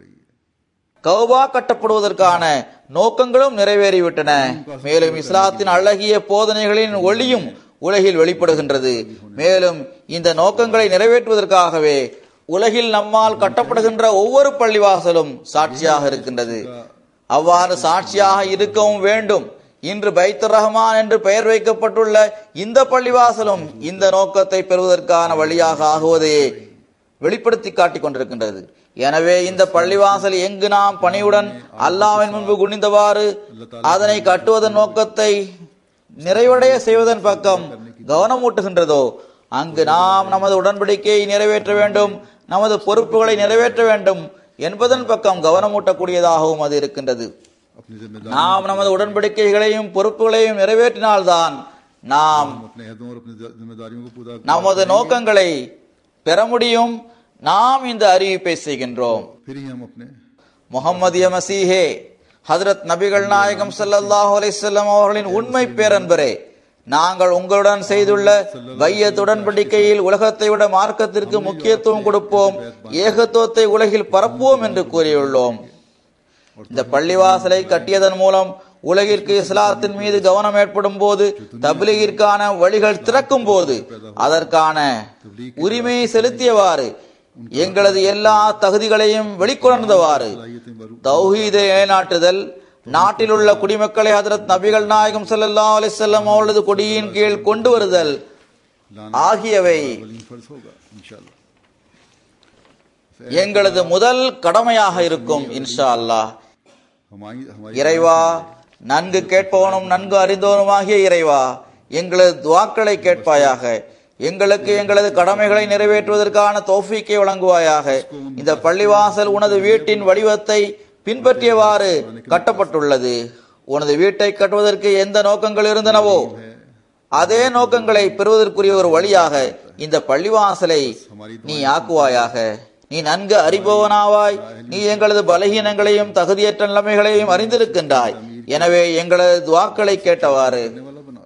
கௌபா கட்டப்படுவதற்கான நோக்கங்களும் நிறைவேறிவிட்டன மேலும் இஸ்லாத்தின் அழகிய போதனைகளின் ஒளியும் உலகில் வெளிப்படுகின்றது மேலும் இந்த நோக்கங்களை நிறைவேற்றுவதற்காகவே உலகில் நம்மால் கட்டப்படுகின்ற ஒவ்வொரு பள்ளிவாசலும் சாட்சியாக இருக்கின்றது அவ்வாறு சாட்சியாக இருக்கவும் வேண்டும் இன்று பைத்துர் ரஹ்மான் என்று பெயர் வைக்கப்பட்டுள்ள இந்த பள்ளிவாசலும் இந்த நோக்கத்தை பெறுவதற்கான வழியாக ஆகுவதையே வெளிப்படுத்தி காட்டிக் கொண்டிருக்கின்றது எனவே இந்த பள்ளிவாசல் எங்கு நாம் பணியுடன் அல்லாவின் முன்பு குனிந்தவாறு அதனை கட்டுவதன் நோக்கத்தை நிறைவடைய செய்வதன் பக்கம் கவனமூட்டுகின்றதோ அங்கு நாம் நமது உடன்படிக்கையை நிறைவேற்ற வேண்டும் நமது பொறுப்புகளை நிறைவேற்ற வேண்டும் என்பதன் பக்கம் கவனமூட்டக்கூடியதாகவும் அது இருக்கின்றது अपनी जिम्मेदारी நாம் நமது உடன்படிக்கைகளையும் பொறுப்புகளையும் நிறைவேற்றினால்தான் நாம் हम अपने अहदों और अपनी जिम्मेदारियों को पूरा நமது நோக்கங்களை பெற முடியும் நாம் இந்த அறிவிப்பை செய்கின்றோம் फिर ही हम अपने முகம்மதிய மசீஹே ஹதரத் நபிகள் நாயகம் ஸல்லல்லாஹு அலைஹி வஸல்லம் அவர்களின் உண்மை பேரன்பரே நாங்கள் உங்களுடன் செய்துள்ள வையத் உடன்படிக்கையில் உலகத்தை விட மார்க்கத்திற்கு முக்கியத்துவம் கொடுப்போம் ஏகத்துவத்தை உலகில் பரப்புவோம் என்று கூறியுள்ளோம் இந்த பள்ளிவாசலை கட்டியதன் மூலம் உலகிற்கு இஸ்லாத்தின் மீது கவனம் ஏற்படும் போது தப்லீகிற்கான வழிகள் திறக்கும் போது அதற்கான உரிமையை செலுத்தியவாறு எங்களது எல்லா தகுதிகளையும் வெளிக்கொணர்ந்தவாறு தௌஹீதை நிலைநாட்டுதல் நாட்டில் உள்ள குடிமக்களை ஹதரத் நபிகள் நாயகம் ஸல்லல்லாஹு அலைஹி வஸல்லம் அவர்களது கொடியின் கீழ் கொண்டு வருதல் ஆகியவை वलीम फर्ज होगा इंशाल्लाह எங்களது முதல் கடமையாக இருக்கும் இன்ஷா அல்லாஹ் हमारी हमारी இறைவா நன்கு கேட்பவனும் நன்கு அறிந்தவனுமாகிய இறைவா எங்களது துவாக்களை கேட்பாயாக எங்களுக்கு எங்களது கடமைகளை நிறைவேற்றுவதற்கான தௌஃபீக்கை வழங்குவாயாக இந்த பள்ளிவாசல் உனது வீட்டின் வடிவத்தை பின்பற்றியவாறு கட்டப்பட்டுள்ளது உனது வீட்டை கட்டுவதற்கு எந்த நோக்கங்கள் இருந்தனவோ அதே நோக்கங்களை பெறுவதற்குரிய ஒரு வழியாக இந்த பள்ளிவாசலை நீ ஆக்குவாயாக நீ நன்கு அறிபவனாவாய் நீ எங்களது பலகீனங்களையும் தகுதியற்ற நிலைமைகளையும் அறிந்திருக்கின்றாய் எனவே எங்களது துவாக்களை கேட்டவாறு करने वाला बना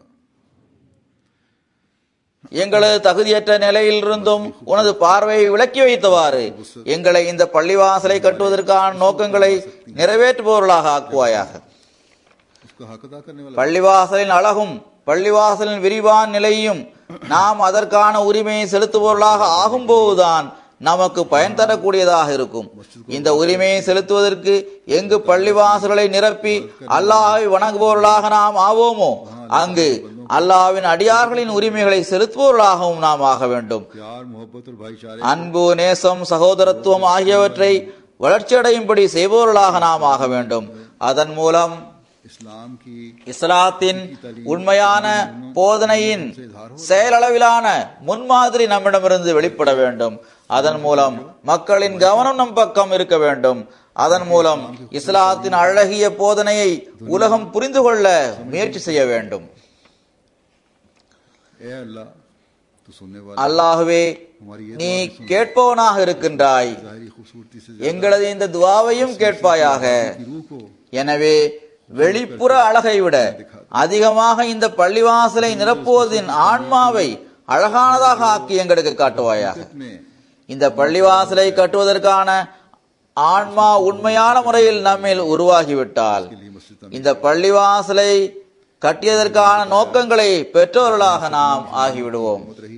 எங்களது தகுதியற்ற நிலையில் இருந்தும் உனது பார்வையை விலக்கி வைத்தவாறு எங்களை இந்த பள்ளிவாசலை கட்டுவதற்கான நோக்கங்களை நிறைவேற்றுபவர்களாக ஆக்குவாயாக उसका हक अदा करने वाला பள்ளிவாசலின் அழகும் பள்ளிவாசலின் விரிவான நிலையும் நாம் அதற்கான உரிமையை செலுத்துபவர்களாக ஆகும்போதுதான் நமக்கு பயன் தரக்கூடியதாக இருக்கும் இந்த உரிமையை செலுத்துவதற்கு எங்கு பள்ளிவாசல்களை நிரப்பி அல்லாஹை வணங்குபவர்களாக நாம் ஆவோமோ அங்கு அல்லாஹ்வின் அடியார்களின் உரிமைகளை செலுத்துபவர்களாகவும் நாம் ஆக வேண்டும் प्यार मोहब्बत और भाईचारे அன்பு நேசம் சகோதரத்துவம் ஆகியவற்றை வளர்ச்சியடையும்படி செய்பவர்களாக நாம் ஆக வேண்டும் அதன் மூலம் इस्लाम की இஸ்லாத்தின் உண்மையான போதனையின் செயலளவிலான முன்மாதிரி நம்மிடமிருந்து வெளிப்பட வேண்டும் அதன் மூலம் மக்களின் கவனம் நம் பக்கம் இருக்க வேண்டும் அதன் மூலம் இஸ்லாத்தின் அழகிய போதனையை உலகம் புரிந்து கொள்ள முயற்சி செய்ய வேண்டும் ए अल्लाह तो सुनने वाले அல்லாஹுவே हमारी ये நீ கேட்பவனாக இருக்கின்றாய் जाहिरी खूबसूरती से எங்களது இந்த துவாவையும் கேட்பாயாக की रूह को எனவே வெளிப்புற அழகை விட அதிகமாக இந்த பள்ளிவாசலை நிரப்புவதின் ஆன்மாவை அழகானதாக ஆக்கி எங்களுக்கு காட்டுவாயாக में இந்த பள்ளிவாசலை கட்டுவதற்கான ஆன்மா உண்மையான முறையில் நம்மில் உருவாகிவிட்டால் लिए मस्जिद இந்த பள்ளிவாசலை கட்டியதற்கான நோக்கங்களை பெற்றோர்களாக நாம் ஆகிவிடுவோம் मत रही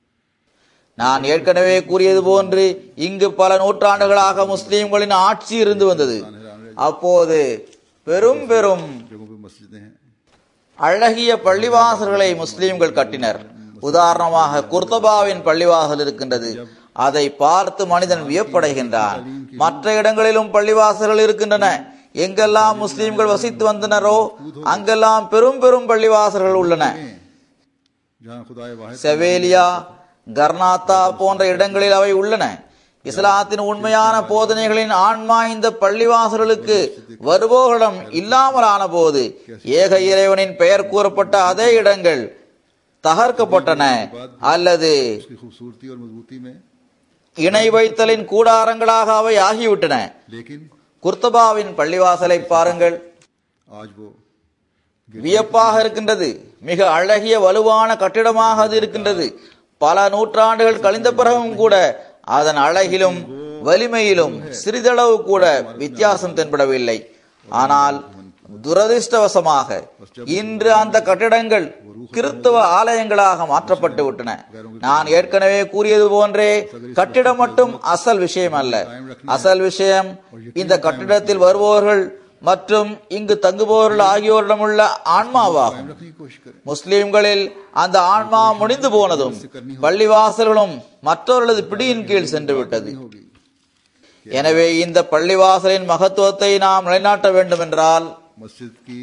நான் ஏற்கனவே கூறியது போன்று இங்கு பல நூற்றாண்டுகளாக முஸ்லிம்களின் ஆட்சி இருந்து வந்தது அப்போது பெரும் பெரும் जगहों पे मस्जिदें हैं அழகிய பள்ளிவாசல்களை முஸ்லிம்கள் கட்டினர் உதாரணமாக குர்தபாவின் பள்ளிவாசல் இருக்கின்றது அதை பார்த்து மனிதன் வியப்படைகின்றான் மற்ற இடங்களிலும் பள்ளிவாசல்கள் இருக்கின்றன எங்கெல்லாம் முஸ்லிம்கள் வசித்து வந்தனரோ அங்கெல்லாம் பெரும் பெரும் பள்ளிவாசல்கள் உள்ளன जहाँ खुदा वाहिद செவேலியா கர்நாத்தா போன்ற இடங்களில் அவை உள்ளன இஸ்லாத்தின் உண்மையான போதனைகளின் ஆன்மா இந்த பள்ளிவாசல்களுக்கு வருபவர்களிடம் இல்லாமலான போது ஏக இறைவனின் பெயர் கூறப்பட்ட அதே இடங்கள் தகர்க்கப்பட்டன அல்லது उसकी खूबसूरती और मजबूती में இணை வைத்தலின் கூடாரங்களாக அவை ஆகிவிட்டன लेकिन குர்தபாவின் பள்ளிவாசலை பாருங்கள் आज वो வியப்பாக இருக்கின்றது மிக அழகிய வலுவான கட்டிடமாக அது இருக்கின்றது பல நூற்றாண்டுகள் கழிந்த பிறகும் கூட அதன் அழகிலும் வலிமையிலும் சிறிதளவு கூட வித்தியாசம் தென்படவில்லை ஆனால் துரதிர்ஷ்டவசமாக இன்று அந்த கட்டிடங்கள் கிறிஸ்தவ ஆலயங்களாக மாற்றப்பட்டு விட்டன நான் ஏற்கனவே கூறியது போன்றே கட்டிடம் மட்டும் அசல் விஷயம் அல்ல அசல் விஷயம் இந்த கட்டிடத்தில் வருபவர்கள் மற்றும் இங்கு தங்குபவர்கள் ஆகியோரிடமுள்ள ஆன்மாவாகும் रखने की कोशिश करें முஸ்லிம்களில் அந்த ஆன்மா முடிந்து போனதும் பள்ளிவாசல்களும் மற்றவர்களது பிடியின் கீழ் சென்று விட்டது होगी எனவே இந்த பள்ளிவாசலின் மகத்துவத்தை நாம் நிலைநாட்ட வேண்டும் என்றால் मस्जिद की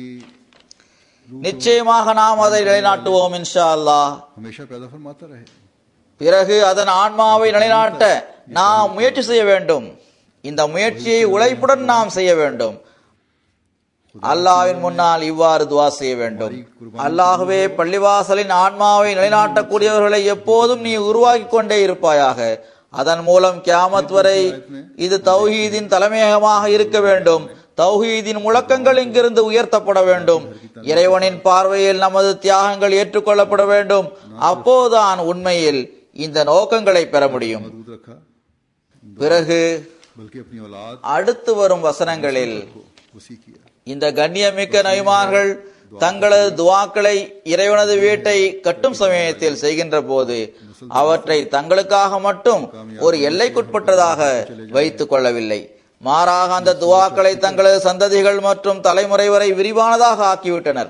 நிச்சயமாக நாம் அதை நிலைநாட்டுவோம் இன்ஷா அல்லாஹ் हमेशा पैदा फरमाता रहे பிறகு அதன் ஆன்மாவை நிலைநாட்ட நாம் முயற்சி செய்ய வேண்டும் இந்த முயற்சியை உழைப்புடன் நாம் செய்ய வேண்டும் அல்லாஹ்வின் முன்னால் இவ்வாறு துவா செய்ய வேண்டும் அல்லாஹ்வே பள்ளிவாசலின் ஆன்மாவை நிலைநாட்டக்கூடியவர்களை எப்போதும் நீ உருவாக்கி கொண்டே இருப்பாயாக அதன் மூலம் கியாமத் வரை இது தௌஹீதின் தலைமையகமாக இருக்க வேண்டும் தௌஹீதின் முழக்கங்கள் இங்கிருந்து உயர்த்தப்பட வேண்டும் இறைவனின் பார்வையில் நமது தியாகங்கள் ஏற்றுக்கொள்ளப்பட வேண்டும் அப்போதுதான் உண்மையில் இந்த நோக்கங்களை பெற முடியும் मरूद रखा பிறகு बल्कि अपनी औलाद அடுத்து வரும் வசனங்களில் को वसी किया இந்த கண்ணியமிக்க நபிமார்கள் தங்களது துவாக்களை இறைவனது வீட்டை கட்டும் சமயத்தில் செய்கின்ற போது அவற்றை தங்களுக்காக மட்டும் ஒரு எல்லைக்குட்பட்டதாக வைத்துக் கொள்ளவில்லை மாறாக அந்த துவாக்களை தங்களது சந்ததிகள் மற்றும் தலைமுறை வரை விரிவானதாக ஆக்கிவிட்டனர்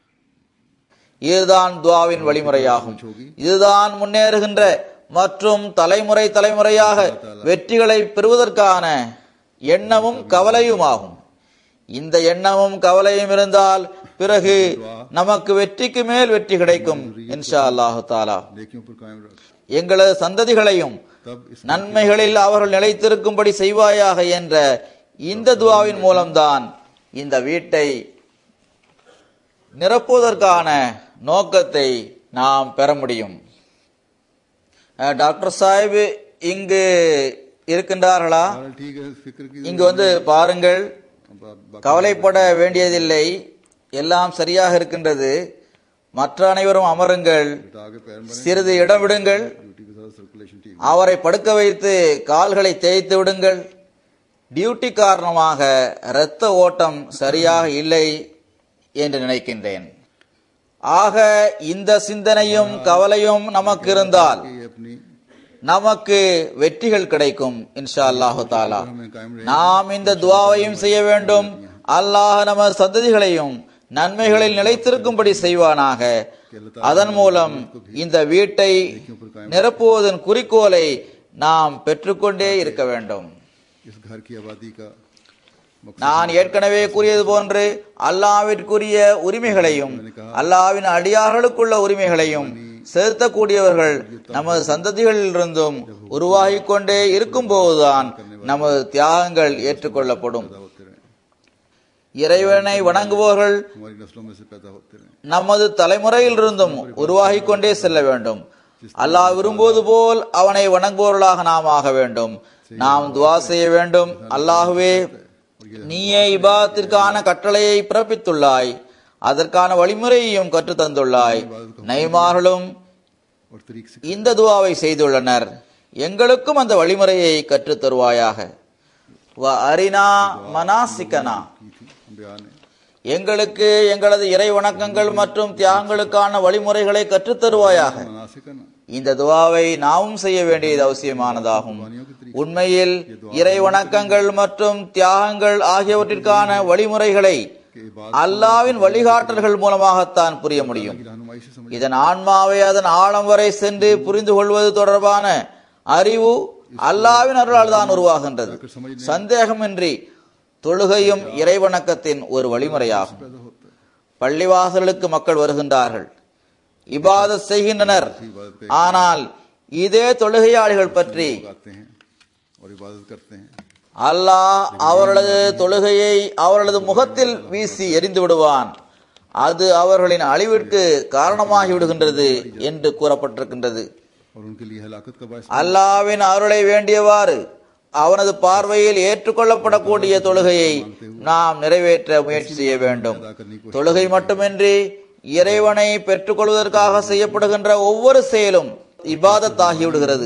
இதுதான் துவாவின் வழிமுறையாகும் இதுதான் முன்னேறுகின்ற மற்றும் தலைமுறை தலைமுறையாக வெற்றிகளை பெறுவதற்கான எண்ணமும் கவலையுமாகும் இந்த எண்ணமும் கவலையும் இருந்தால் பிறகு நமக்கு வெற்றிக்கு மேல் வெற்றி கிடைக்கும் இன்ஷா அல்லாஹு தாலா नेकियों पर कायम रख எங்களது சந்ததிகளையும் तब इस நன்மைகளில் அவர்கள் நிலைத்திருக்கும்படி செய்வாயாக என்ற இந்த துவாவின் மூலம்தான் இந்த வீட்டை நிரப்புவதற்கான நோக்கத்தை நாம் பெற முடியும் அஹ், டாக்டர் சாஹிப் இங்கு இருக்கின்றார்களா बहरहाल ठीक है फिक्र की இங்கு வந்து பாருங்கள் अब आप बाकी கவலைப்பட வேண்டியதில்லை எல்லாம் சரியாக இருக்கின்றது மற்ற அனைவரும் அமருங்கள் बेटा आगे पैर मरे சிறிது இடம் விடுங்கள் ड्यूटी के साथ सर्कुलेशन ठीक அவரை படுக்க வைத்து கால்களை தேய்த்து விடுங்கள் டியூட்டி காரணமாக இரத்த ஓட்டம் சரியாக இல்லை என்று நினைக்கின்றேன் ஆக இந்த சிந்தனையும் கவலையும் நமக்கு இருந்தால் ये अपनी நமக்கு வெற்றிகள் கிடைக்கும் இன்ஷா அல்லாஹு தாலா हमें कायम रहे நாம் இந்த துவாவையும் செய்ய வேண்டும் அல்லாஹ் நமது சந்ததிகளையும் நன்மைகளில் நிலைத்திருக்கும்படி செய்வானாக அதன் மூலம் இந்த வீட்டை நிரப்புவதன் குறிக்கோளை நாம் பெற்றுக்கொண்டே இருக்க வேண்டும் इस घर की आबादी का मकसद நான் ஏற்கனவே கூறியது போன்று அல்லாவிற்குரிய உரிமைகளையும் அல்லாவின் அடியார்களுக்குள்ள உரிமைகளையும் செலுத்தக்கூடியவர்கள் நமது சந்ததிகளிலிருந்தும் உருவாகிக் கொண்டே இருக்கும்போதுதான் நமது தியாகங்கள் ஏற்றுக்கொள்ளப்படும் होते रहे இறைவனை வணங்குபவர்கள் हमारी नस्लों में से पैदा होते रहे நமது தலைமுறையிலிருந்தும் உருவாகிக் கொண்டே செல்ல வேண்டும் அல்லாஹ் விரும்புவது போல் அவனை வணங்குபவர்களாக நாம் ஆக வேண்டும் நாம் துவா செய்ய வேண்டும் அல்லாஹுவே நீயே இபாதத்திற்கான கட்டளையை பிறப்பித்துள்ளாய் அதற்கான வழிமுறையையும் கற்றுத் தந்துள்ளாய் நைமார்களும் और तरीक से இந்த துவாவை செய்துள்ளனர் எங்களுக்கும் அந்த வழிமுறையை கற்றுத் தருவாயாக வ அரினா மனாசிக்கனா की थी अम्बिया ने எங்களுக்கு எங்களது இறை வணக்கங்கள் மற்றும் தியாகங்களுக்கான வழிமுறைகளை கற்றுத் தருவாயாக मनासिकन இந்த துவாவை நாமும் செய்ய வேண்டியது அவசியமானதாகும் உண்மையில் இறை வணக்கங்கள் மற்றும் தியாகங்கள் ஆகியவற்றிற்கான வழிமுறைகளை के इबादत அல்லாவின் வழிகாட்டல்கள் மூலமாகத்தான் புரிய முடியும் की रहनुमाई से समझ இதன் ஆன்மாவை அதன் ஆழம் வரை சென்று புரிந்து கொள்வது தொடர்பான அறிவு அல்லாவின் அருளால் தான் உருவாகின்றது சந்தேகமின்றி தொழுகையும் இறைவணக்கத்தின் ஒரு வழிமுறையாகும் पैदा होता है பள்ளிவாசலுக்கு மக்கள் வருகின்றார்கள் இபாதத் செய்கின்றனர் ஆனால் இதே தொழுகையாளிகள் பற்றி लोग आते हैं और इबादत करते हैं அல்லாஹ் அவர்களது தொழுகையை அவர்களது முகத்தில் வீசி எரிந்து விடுவான் அது அவர்களின் அழிவிற்கு காரணமாகி விடுகின்றது என்று கூறப்பட்டிருக்கின்றது और उनके लिए हलाकत का बायस அல்லாவின் அருளை வேண்டியவாறு அவனது பார்வையில் ஏற்றுக்கொள்ளப்படக்கூடிய தொழுகையை நாம் நிறைவேற்ற முயற்சி செய்ய வேண்டும் अदा करने की தொழுகை மட்டுமின்றி இறைவனை பெற்றுக்கொள்வதற்காக செய்யப்படுகின்ற ஒவ்வொரு செயலும் இபாதத்தாகி விடுகிறது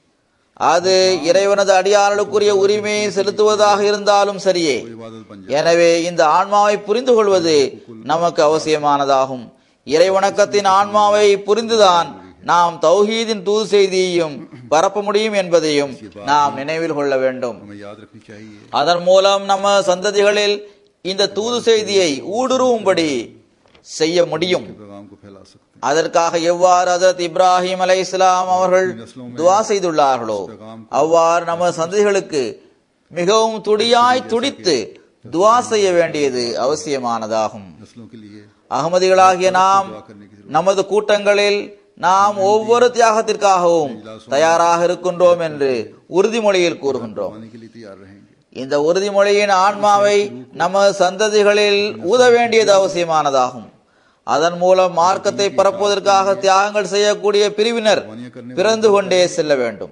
அது இறைவனது அடியார்களுக்குரிய உரிமையை செலுத்துவதாக இருந்தாலும் சரியே कोई इबादत बन जाए எனவே இந்த ஆன்மாவை புரிந்து கொள்வது நமக்கு அவசியமானதாகும் இறைவணக்கத்தின் ஆன்மாவை புரிந்துதான் நாம் தௌஹீதின் தூது செய்தியையும் பரப்ப முடியும் என்பதையும் நாம் நினைவில் கொள்ள வேண்டும் हमें याद रखनी चाहिए அதன் மூலம் நம்ம சந்ததிகளில் இந்த தூது செய்தியை ஊடுருவும்படி செய்ய முடியும் पैगाम को फैला सकते हैं அதற்காக எவ்வாறு ஹஜரத் இப்ராஹிம் அலை இஸ்லாம் அவர்கள் துவா செய்துள்ளார்களோ அவ்வாறு நம்ம சந்ததிகளுக்கு மிகவும் துடியாய் துடித்து துவா செய்ய வேண்டியது அவசியமானதாகும் नस्लों के लिए அகமதிகளாகிய நாம் நமது கூட்டங்களில் நாம் ஒவ்வொரு தியாகத்திற்காகவும் தயாராக இருக்கின்றோம் என்று உறுதிமொழியில் கூறுகின்றோம் आने के लिए तैयार रहेंगे இந்த உறுதிமொழியின் ஆன்மாவை நமது சந்ததிகளில் ஊத வேண்டியது அவசியமானதாகும் அதன் மூலம் மார்க்கத்தை பரப்புவதற்காக தியாகங்கள் செய்யக்கூடிய பிரிவினர் பிறந்து கொண்டே செல்ல வேண்டும்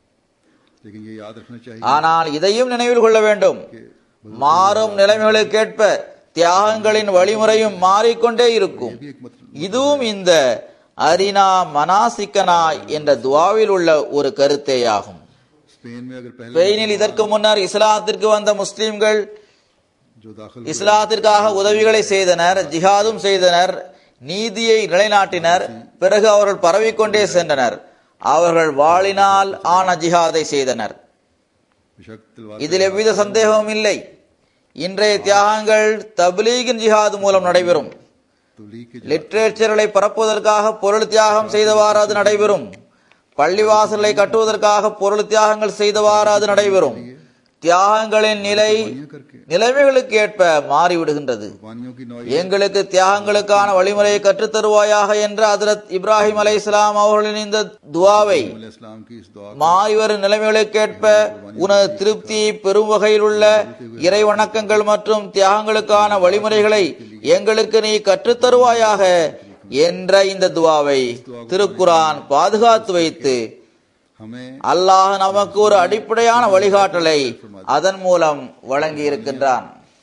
लेकिन ये याद रखना चाहिए ஆனால் இதையும் நினைவில் கொள்ள வேண்டும் மாறும் நிலைமைகளுக்கேற்ப தியாகங்களின் வழிமுறையும் மாறிக்கொண்டே இருக்கும் भी एक मतलब இதுவும் இந்த அரினா மனாசிக்கனா என்ற துவாவில் உள்ள ஒரு கருத்தேயாகும் स्पेन में अगर पहले ஸ்பெயினில் இதற்கு முன்னர் இஸ்லாத்திற்கு வந்த முஸ்லிம்கள் जो दाखिल இஸ்லாத்திற்காக உதவிகளை செய்தனர் ஜிஹாதும் செய்தனர் நீதியை நிலைநாட்டினர் பிறகு அவர்கள் பரவிக்கொண்டே சென்றனர் அவர்கள் வாளினால் ஆன ஜிஹாதை செய்தனர் बेशक तलवार இதில் எவ்வித சந்தேகமும் இல்லை இன்றைய தியாகங்கள் தப்லீகின் ஜிஹாது மூலம் நடைபெறும் तबलीग के லிட்ரேச்சர்களை பரப்புவதற்காக பொருள் தியாகம் செய்தவாறு அது நடைபெறும் பள்ளிவாசலை கட்டுவதற்காக பொருள் தியாகங்கள் செய்தவாறு அது நடைபெறும் தியாகங்களின் நிலை करके நிலைமைகளுக்கு ஏற்ப மாறிவிடுகின்றது कुर्बानियों की नौ எங்களுக்கு தியாகங்களுக்கான வழிமுறையை கற்றுத் தருவாயாக என்ற ஹஜரத் இப்ராஹிம் அலை இஸ்லாம் அவர்களின் இந்த துவாவை इस्लाम की इस दुआ மாறி வரும் நிலைமைகளுக்கேற்ப உனது திருப்தியை பெறும் வகையில் உள்ள இறை வணக்கங்கள் மற்றும் தியாகங்களுக்கான வழிமுறைகளை எங்களுக்கு நீ கற்றுத் தருவாயாக என்ற இந்த துவாவை திருக்குரான் பாதுகாத்து வைத்து हमें அல்லாஹ் நமக்கு ஒரு அடிப்படையான வழிகாட்டலை அதன் மூலம் வழங்கி இருக்கின்றான்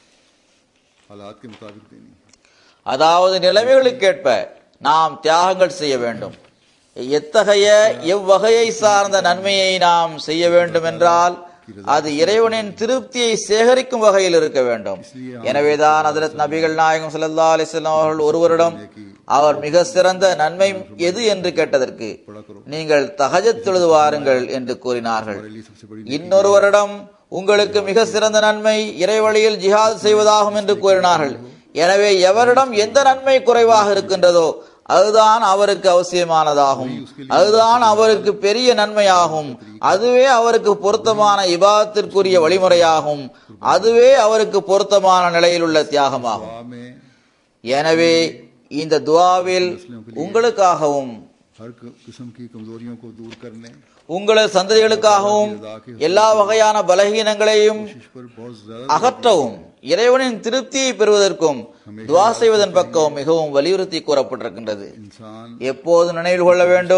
हालात के मुताबिक देनी है அதாவது நிலைமைகளுக்கேற்ப நாம் தியாகங்கள் செய்ய வேண்டும் எத்தகைய எவ்வகையை சார்ந்த நன்மையை நாம் செய்ய வேண்டும் என்றால் அது இறைவனின் திருப்தியை சேகரிக்கும் வகையில் இருக்க வேண்டும் எனவேதான் ஹஜரத் நபிகள் நாயகம் ஸல்லல்லாஹு அலைஹி வஸல்லம் அவர்கள் ஒருவரிடம் அவர் மிக சிறந்த நன்மை எது என்று கேட்டதற்கு நீங்கள் தஹஜத் தொழுது வாருங்கள் என்று கூறினார்கள் हमारे लिए सबसे बड़ी இன்னொருவரிடம் உங்களுக்கு மிக சிறந்த நன்மை இறைவழியில் ஜிஹாத் செய்வதாகும் என்று கூறினார்கள் எனவே எவரிடம் எந்த நன்மை குறைவாக இருக்கின்றதோ அதுதான் அவருக்கு அவசியமானதாகும் அதுதான் அவருக்கு பெரிய நன்மையாகும் அதுவே அவருக்கு பொருத்தமான இபாதத்திற்குரிய வழிமுறையாகும் அதுவே அவருக்கு பொருத்தமான நிலையில் உள்ள தியாகமாகும் दुआ में எனவே இந்த துவாவில் உங்களுக்காகவும் हर क- किस्म की कमजोरियों को दूर करने உங்களது சந்ததிகளுக்காகவும் எல்லா வகையான பலகீனங்களையும் इस पर बहुत ज्यादा அகற்றவும் இறைவனின் திருப்தியை பெறுவதற்கும் துவா செய்வதன் பக்கம் மிகவும் வலியுறுத்தி கூறப்பட்டிருக்கின்றது इंसान எப்போது நினைவில் கொள்ள வேண்டும்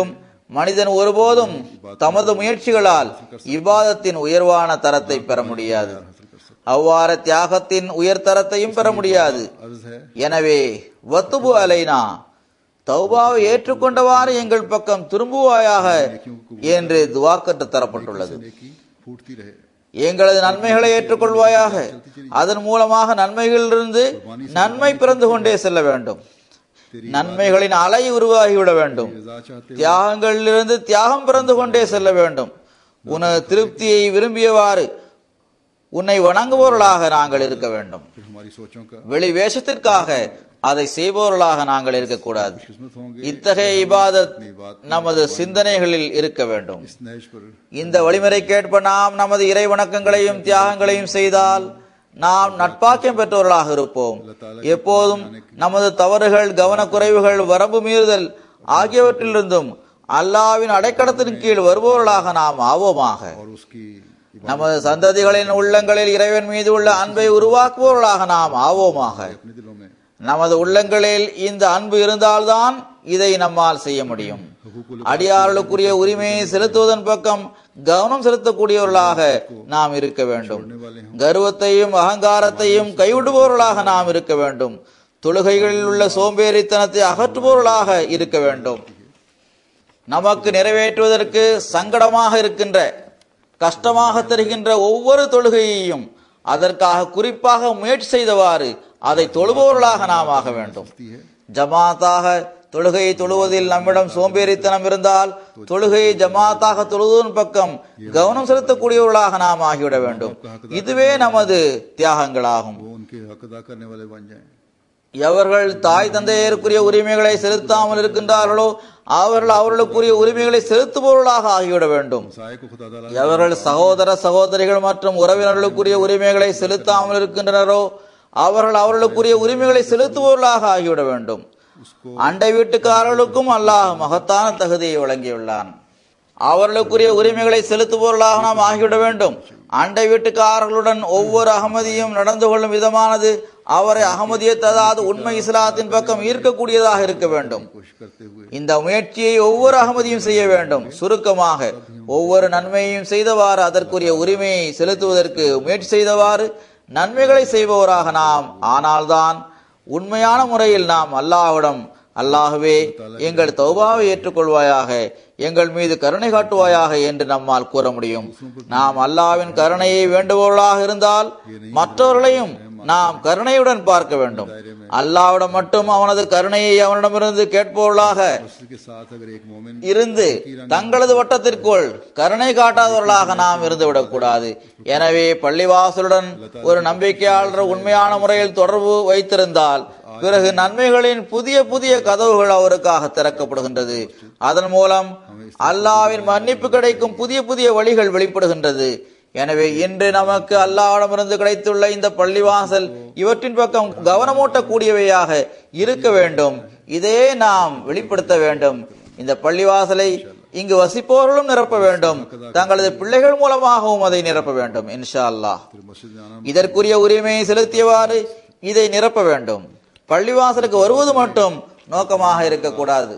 மனிதன் ஒருபோதும் தமது முயற்சிகளால் இவ்வாதத்தின் உயர்வான தரத்தை பெற முடியாது அவ்வாறு தியாகத்தின் உயர்தரத்தையும் பெற முடியாது अर्ज है எனவே வத்துபு அலைனா தௌபாவை ஏற்றுக்கொண்டவாறு எங்கள் பக்கம் திரும்புவாயாக என்று துவாக்கட்டு தரப்பட்டுள்ளது नेकी फूटती रहे எங்களது நன்மைகளை ஏற்றுக்கொள்வாயாக அதன் மூலமாக நன்மைகளிலிருந்து நன்மை பிறந்து கொண்டே செல்ல வேண்டும் நன்மைகளின் அலை உருவாகிவிட வேண்டும் रजा चाहते தியாகங்களிலிருந்து தியாகம் பிறந்து கொண்டே செல்ல வேண்டும் உனது திருப்தியை விரும்பியவாறு உன்னை வணங்குபவர்களாக நாங்கள் இருக்க வேண்டும் फिर हमारी सोचों का வெளி வேஷத்திற்காக அதை செய்பவர்களாக நாங்கள் இருக்கக்கூடாது किस्मत होंगे இத்தகைய இபாதத் நமது சிந்தனைகளில் இருக்க வேண்டும் इस नहज पर இந்த வழிமுறைக்கேற்ப நாம் நமது இறை வணக்கங்களையும் தியாகங்களையும் செய்தால் நாம் நட்பாக்கியம் பெற்றவர்களாக இருப்போம் எப்போதும் நமது தவறுகள் கவனக்குறைவுகள் வரம்பு மீறுதல் ஆகியவற்றிலிருந்தும் அல்லாவின் அடைக்கடத்தின் கீழ் வருபவர்களாக நாம் ஆவோமாக और उसकी நமது சந்ததிகளின் உள்ளங்களில் இறைவன் மீது உள்ள அன்பை உருவாக்குபவர்களாக நாம் ஆவோமாக अपने दिलों में நமது உள்ளங்களில் இந்த அன்பு இருந்தால்தான் இதை நம்மால் செய்ய முடியும் அடியார்களுக்குரிய உரிமையை செலுத்துவதன் பக்கம் கவனம் செலுத்தக்கூடியவர்களாக நாம் இருக்க வேண்டும் கர்வத்தையும் அகங்காரத்தையும் கைவிடுபவர்களாக நாம் இருக்க வேண்டும் தொழுகைகளில் உள்ள சோம்பேறித்தனத்தை அகற்றுபவர்களாக இருக்க வேண்டும் நமக்கு நிறைவேற்றுவதற்கு சங்கடமாக இருக்கின்ற கஷ்டமாக தருகின்ற ஒவ்வொரு தொழுகையையும் அதற்காக குறிப்பாக முயற்சி செய்தவாறு அதை தொழுபவர்களாக நாம் ஆக வேண்டும் ஜமாத்தாக தொழுகையை தொழுவதில் நம்மிடம் சோம்பேறித்தனம் இருந்தால் தொழுகையை ஜமாத்தாக தொழுவதன் பக்கம் கவனம் செலுத்தக்கூடியவர்களாக நாம் ஆகிவிட வேண்டும் இதுவே நமது தியாகங்களாகும் वो उनके हक अदा करने वाले बन जाएं எவர்கள் தாய் தந்தையருக்குரிய உரிமைகளை செலுத்தாமல் இருக்கின்றார்களோ அவர்கள் அவர்களுக்குரிய உரிமைகளை செலுத்துபவர்களாக ஆகிவிட வேண்டும் साय को खुदा ताला எவர்கள் சகோதர சகோதரிகள் மற்றும் உறவினர்களுக்குரிய உரிமைகளை செலுத்தாமல் இருக்கின்றனரோ அவர்கள் அவர்களுக்குரிய உரிமைகளை செலுத்துபவர்களாக ஆகிவிட வேண்டும் அண்டை வீட்டுக்காரர்களுக்கும் அல்லாஹ் மகத்தான தகுதியை வழங்கியுள்ளான் அவர்களுக்குரிய உரிமைகளை செலுத்துபவர்களாக நாம் ஆகிவிட வேண்டும் அண்டை வீட்டுக்காரர்களுடன் ஒவ்வொரு அகமதியும் நடந்து கொள்ளும் விதமானது அவரை அகமதியத் அதாவது உண்மை இஸ்லாத்தின் பக்கம் ஈர்க்கக்கூடியதாக இருக்க வேண்டும் कोशिश करते हुए இந்த முயற்சியை ஒவ்வொரு அகமதியும் செய்ய வேண்டும் சுருக்கமாக ஒவ்வொரு நன்மையையும் செய்தவாறு அதற்குரிய உரிமையை செலுத்துவதற்கு முயற்சி செய்தவாறு நன்மைகளை செய்பவராக நாம் ஆனால்தான் உண்மையான முறையில் நாம் அல்லாஹ்விடம் அல்லாஹ்வே எங்கள் தௌபாவை ஏற்றுக்கொள்வாயாக எங்கள் மீது கருணை காட்டுவாயாக என்று நம்மால் கூற முடியும் நாம் அல்லாஹ்வின் கருணையை வேண்டுபவர்களாக இருந்தால் மற்றவர்களையும் நாம் கருணையுடன் பார்க்க வேண்டும் அல்லாஹ்விடம் மட்டும் அவனது கருணையை அவனிடமிருந்து கேட்பவர்களாக उसके साथ अगर एक मोमिन இருந்து தங்களது வட்டத்திற்குள் கருணை காட்டாதவர்களாக நாம் இருந்து விடக்கூடாது எனவே பள்ளிவாசலுடன் ஒரு நம்பிக்கையாளர் உண்மையான முறையில் தொடர்பு வைத்திருந்தால் பிறகு நன்மைகளின் புதிய புதிய கதவுகள் அவருக்காக திறக்கப்படுகின்றது அதன் மூலம் அல்லாவின் மன்னிப்பு கிடைக்கும் புதிய புதிய வழிகள் வெளிப்படுகின்றது எனவே இன்று நமக்கு அல்லாவிடமிருந்து கிடைத்துள்ள இந்த பள்ளிவாசல் இவற்றின் பக்கம் கவனமூட்டக்கூடியவையாக இருக்க வேண்டும் இதே நாம் வெளிப்படுத்த வேண்டும் இந்த பள்ளிவாசலை இங்கு வசிப்பவர்களும் நிரப்ப வேண்டும் தங்களது பிள்ளைகள் மூலமாகவும் அதை நிரப்ப வேண்டும் இன்ஷா அல்லாஹ் फिर मस्जिद में आना இதற்குரிய உரிமையை செலுத்தியவாறு இதை நிரப்ப வேண்டும் பள்ளிவாசலுக்கு வருவது மட்டும் நோக்கமாக இருக்கக்கூடாது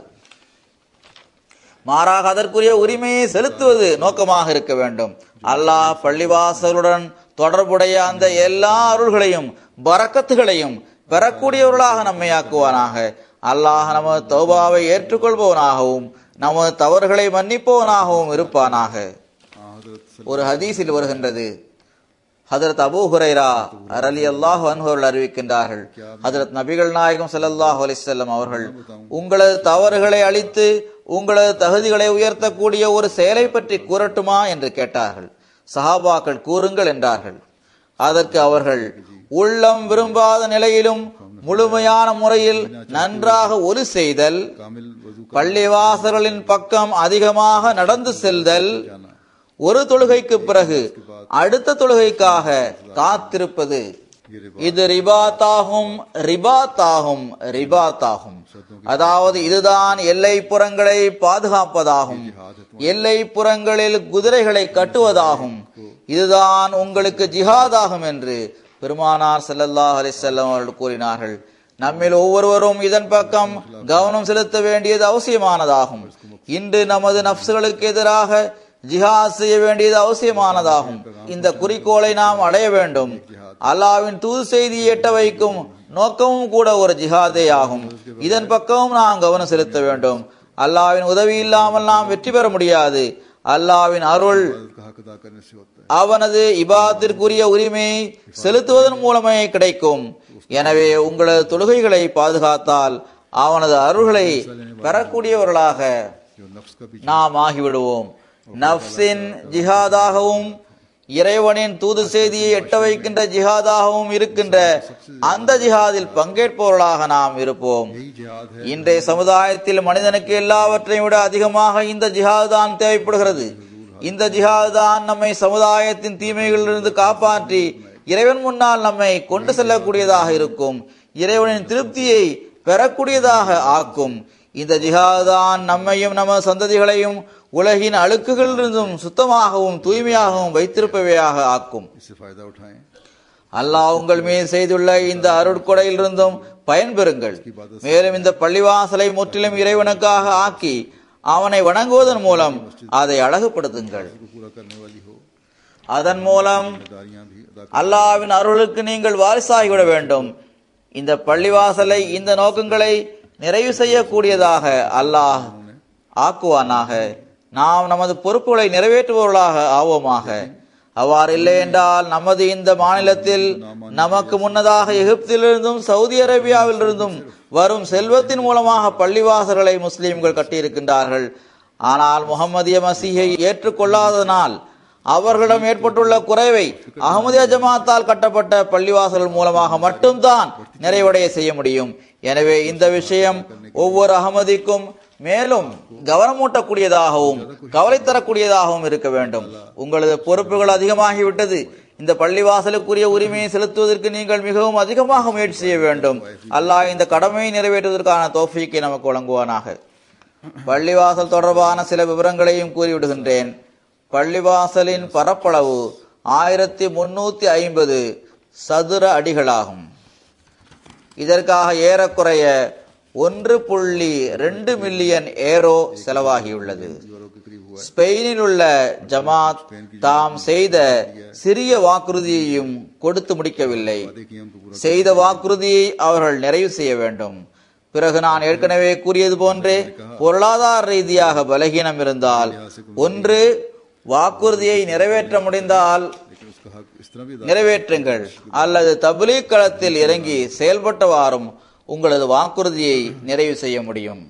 மாறாக அதற்குரிய உரிமையை செலுத்துவது நோக்கமாக இருக்க வேண்டும் அல்லாஹ் பள்ளிவாசலுடன் தொடர்புடைய அந்த எல்லா அருள்களையும் பரக்கத்துகளையும் பெறக்கூடியவர்களாக நம்மை ஆக்குவானாக அல்லாஹ் நமது தௌபாவை ஏற்றுக்கொள்பவனாகவும் நமது தவறுகளை மன்னிப்பவனாகவும் இருப்பானாக हजरत ஒரு ஹதீஸில் வருகின்றது ஹதரத் அபூ ஹுரைரா ரலி அல்லாஹ் அவர்கள் அறிவிக்கின்றார்கள் ஹதரத் நபிகள் நாயகம் ஸல்லல்லாஹு அலைஹி வஸல்லம் அவர்கள் உங்களது தவறுகளை அழித்து உங்களது தகுதிகளை உயர்த்தக்கூடிய ஒரு செயலை பற்றி கூறட்டுமா என்று கேட்டார்கள் சஹாபாக்கள் கூறுங்கள் என்றார்கள் அதற்கு அவர்கள் உள்ளம் விரும்பாத நிலையிலும் முழுமையான முறையில் நன்றாக ஒலி செய்தல் कामिल वजू பள்ளிவாசல்களின் பக்கம் அதிகமாக நடந்து செல்தல் ஒரு தொழுகைக்கு பிறகு அடுத்த தொழுகைக்காக காத்திருப்பது இது ரிபாத்தாகும் ரிபாத்தாகும் ரிபாத்தாகும் அதாவது இதுதான் எல்லை புறங்களை பாதுகாப்பதாகும் எல்லை புறங்களில் குதிரைகளை கட்டுவதாகும் இதுதான் உங்களுக்கு ஜிஹாதாகும் என்று பெருமானார் ஸல்லல்லாஹு அலைஹி வஸல்லம் அவர்கள் கூறினார்கள் நம்மில் ஒவ்வொருவரும் இதன் பக்கம் கவனம் செலுத்த வேண்டியது அவசியமானதாகும் இன்று நமது நப்சுகளுக்கு எதிராக ஜிஹாத் செய்ய வேண்டியது அவசியமானதாகும் இந்த குறிக்கோளை நாம் அடைய வேண்டும் அல்லாவின் தூது செய்தியை எட்ட வைக்கும் நோக்கமும் கூட ஒரு ஜிஹாதே ஆகும் இதன் பக்கமும் நாம் கவனம் செலுத்த வேண்டும் அல்லாவின் உதவி இல்லாமல் நாம் வெற்றி பெற முடியாது அல்லாவின் அருள் इबादत का हक अदा करने से होता है அவனது இபாத்திற்குரிய உரிமையை செலுத்துவதன் மூலமே கிடைக்கும் எனவே உங்களது தொழுகைகளை பாதுகாத்தால் அவனது அருள்களை பெறக்கூடியவர்களாக जो नफ्स का भी நாம் ஆகிவிடுவோம் நப்சின் ஜிஹாதாகவும் இறைவனின் தூது செய்தியை எட்ட வைக்கின்ற ஜிஹாதாகவும் இருக்கின்ற அந்த ஜிஹாதில் பங்கேற்பவர்களாக நாம் இருப்போம் यही जिहाद है இன்றைய சமுதாயத்தில் மனிதனுக்கு எல்லாவற்றையும் விட அதிகமாக இந்த ஜிஹாத் தான் தேவைப்படுகிறது இந்த ஜிஹாத் தான் நம்மை சமுதாயத்தின் தீமைகளிலிருந்து காப்பாற்றி இறைவன் முன்னால் நம்மை கொண்டு செல்லக்கூடியதாக இருக்கும் இறைவனின் திருப்தியை பெறக்கூடியதாக ஆக்கும் இந்த ஜிஹாத் தான் நம்மையும் நமது சந்ததிகளையும் உலகின் அழுக்குகளிலிருந்தும் சுத்தமாகவும் தூய்மையாகவும் வைத்திருப்பவையாக ஆக்கும் इससे फायदा उठाएं அல்லாஹ் உங்கள் மீது செய்துள்ள இந்த அருட்கொடையிலிருந்தும் பயன்பெறுங்கள் மேலும் இந்த பள்ளிவாசலை முற்றிலும் இறைவனுக்காக ஆக்கி அவனை வணங்குவதன் மூலம் அதை அழகுபடுத்துங்கள் को पूरा करने वाली हो அதன் மூலம் जिम्मेदारियां भी अदा அல்லாஹ்வின் அருளுக்கு நீங்கள் வாரிசாகிவிட வேண்டும் இந்த பள்ளிவாசலை இந்த நோக்கங்களை நிறைவு செய்யக்கூடியதாக அல்லாஹ் ஆக்குவானாக நாம் நமது பொறுப்புகளை நிறைவேற்றுபவர்களாக ஆவோமாக அவ்வாறு இல்லை என்றால் நமது இந்த மாநிலத்தில் நமக்கு முன்னதாக எகிப்திலிருந்தும் சவுதி அரேபியாவிலிருந்தும் வரும் செல்வத்தின் மூலமாக பள்ளிவாசல்களை முஸ்லிம்கள் கட்டியிருக்கின்றார்கள் ஆனால் முகமதிய மசீஹை ஏற்றுக்கொள்ளாததனால் அவர்களிடம் ஏற்பட்டுள்ள குறைவை அகமதியா ஜமாத்தால் கட்டப்பட்ட பள்ளிவாசல்கள் மூலமாக மட்டும்தான் நிறைவடைய செய்ய முடியும் எனவே இந்த விஷயம் ஒவ்வொரு அகமதிக்கும் மேலும் கவனமூட்டக்கூடியதாகவும் கவலை தரக்கூடியதாகவும் இருக்க வேண்டும் உங்களது பொறுப்புகள் அதிகமாகிவிட்டது இந்த பள்ளிவாசலுக்குரிய உரிமையை செலுத்துவதற்கு நீங்கள் மிகவும் அதிகமாக முயற்சி செய்ய வேண்டும் அல்லாஹ் இந்த கடமையை நிறைவேற்றுவதற்கான தோஃபிக்கை நமக்கு வழங்குவானாக பள்ளிவாசல் தொடர்பான சில விவரங்களையும் கூறிவிடுகின்றேன் பள்ளிவாசலின் பரப்பளவு ஆயிரத்தி முன்னூத்தி ஐம்பது சதுர அடிகளாகும் இதற்காக ஏறக்குறைய ஒன்று புள்ளி ரெண்டு மில்லியன் ஏரோ செலவாகியுள்ளது ஸ்பெயினில் உள்ள ஜமாத் தாம் செய்த சிறிய வாக்குறுதியையும் கொடுத்து முடிக்கவில்லை कि हम तो पूरा செய்த வாக்குறுதியை அவர்கள் நிறைவு செய்ய வேண்டும் பிறகு நான் ஏற்கனவே கூறியது போன்றே பொருளாதார ரீதியாக பலகீனம் இருந்தால் ஒன்று வாக்குறுதியை நிறைவேற்ற முடிந்தால் लेकिन उसका हक इस तरह भी अदा நிறைவேற்றுங்கள் அல்லது தபுலீக் களத்தில் இறங்கி செயல்பட்டவாறும் உங்களது வாக்குறுதியை நிறைவு செய்ய முடியும்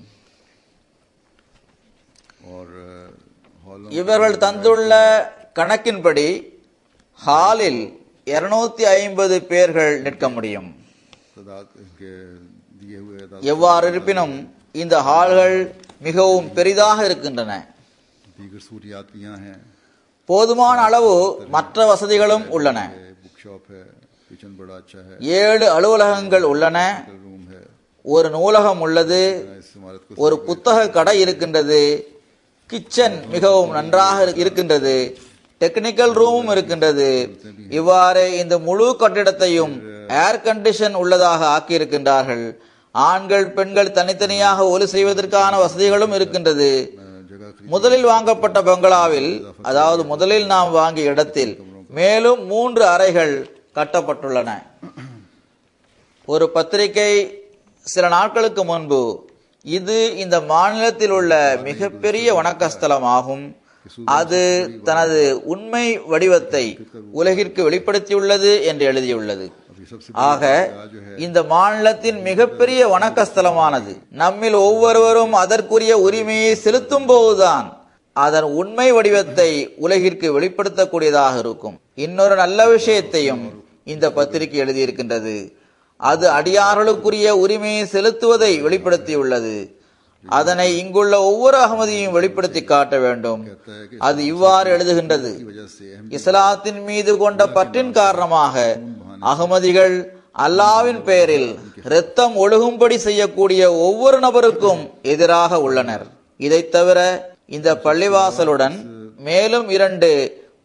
और अ, हॉलों இவர்கள் தந்துள்ள கணக்கின்படி ஹாலில் இருநூத்தி ஐம்பது பேர்கள் நிற்க முடியும் तादाद के दिए हुए अदा- எவ்வாறு இருப்பினும் இந்த ஹால்கள் மிகவும் பெரிதாக இருக்கின்றன दीगर सहूलियात भी यहाँ हैं போதுமான அளவு மற்ற வசதிகளும் உள்ளன बुक शॉप है किचन बड़ा अच्छा है ஏழு அலுவலகங்கள் உள்ளன रूम है ஒரு நூலகம் உள்ளது इस इमारत को ஒரு புத்தக கடை இருக்கின்றது கிச்சன் மிகவும் நன்றாக இருக்கின்றது டெக்னிக்கல் ரூமும் இருக்கின்றது இவ்வாறு இந்த முழு கட்டிடத்தையும் ஏர் கண்டிஷன் உள்ளதாக ஆக்கியிருக்கின்றார்கள் ஆண்கள் பெண்கள் தனித்தனியாக ஒலி செய்வதற்கான வசதிகளும் இருக்கின்றது अ, जगह खरीद முதலில் வாங்கப்பட்ட பங்களாவில் அதாவது முதலில் நாம் வாங்கிய இடத்தில் மேலும் மூன்று அறைகள் கட்டப்பட்டுள்ளன ஒரு பத்திரிகை சில நாட்களுக்கு முன்பு இது இந்த மாநிலத்தில் உள்ள மிகப்பெரிய வணக்கஸ்தலம் ஆகும் அது தனது உண்மை வடிவத்தை உலகிற்கு வெளிப்படுத்தியுள்ளது என்று எழுதியுள்ளது अभी सबसे ஆக இந்த மாநிலத்தின் மிகப்பெரிய வணக்கஸ்தலமானது நம்மில் ஒவ்வொருவரும் அதற்குரிய உரிமையை செலுத்தும் போதுதான் அதன் உண்மை வடிவத்தை உலகிற்கு வெளிப்படுத்தக்கூடியதாக இருக்கும் இன்னொரு நல்ல விஷயத்தையும் இந்த பத்திரிகை எழுதியிருக்கின்றது அது அடியார்களுக்குரிய உரிமையை செலுத்துவதை வெளிப்படுத்தியுள்ளது அதனை இங்குள்ள ஒவ்வொரு அகமதியும் வெளிப்படுத்தி காட்ட வேண்டும் அது இவ்வாறு எழுதுகின்றது की वजह से अहम இஸ்லாத்தின் மீது கொண்ட பற்றின் காரணமாக அகமதிகள் அல்லாவின் பெயரில் இரத்தம் ஒழுகும்படி செய்யக்கூடிய ஒவ்வொரு நபருக்கும் எதிராக உள்ளனர் இதைத் தவிர இந்த பள்ளிவாசலுடன் மேலும் இரண்டு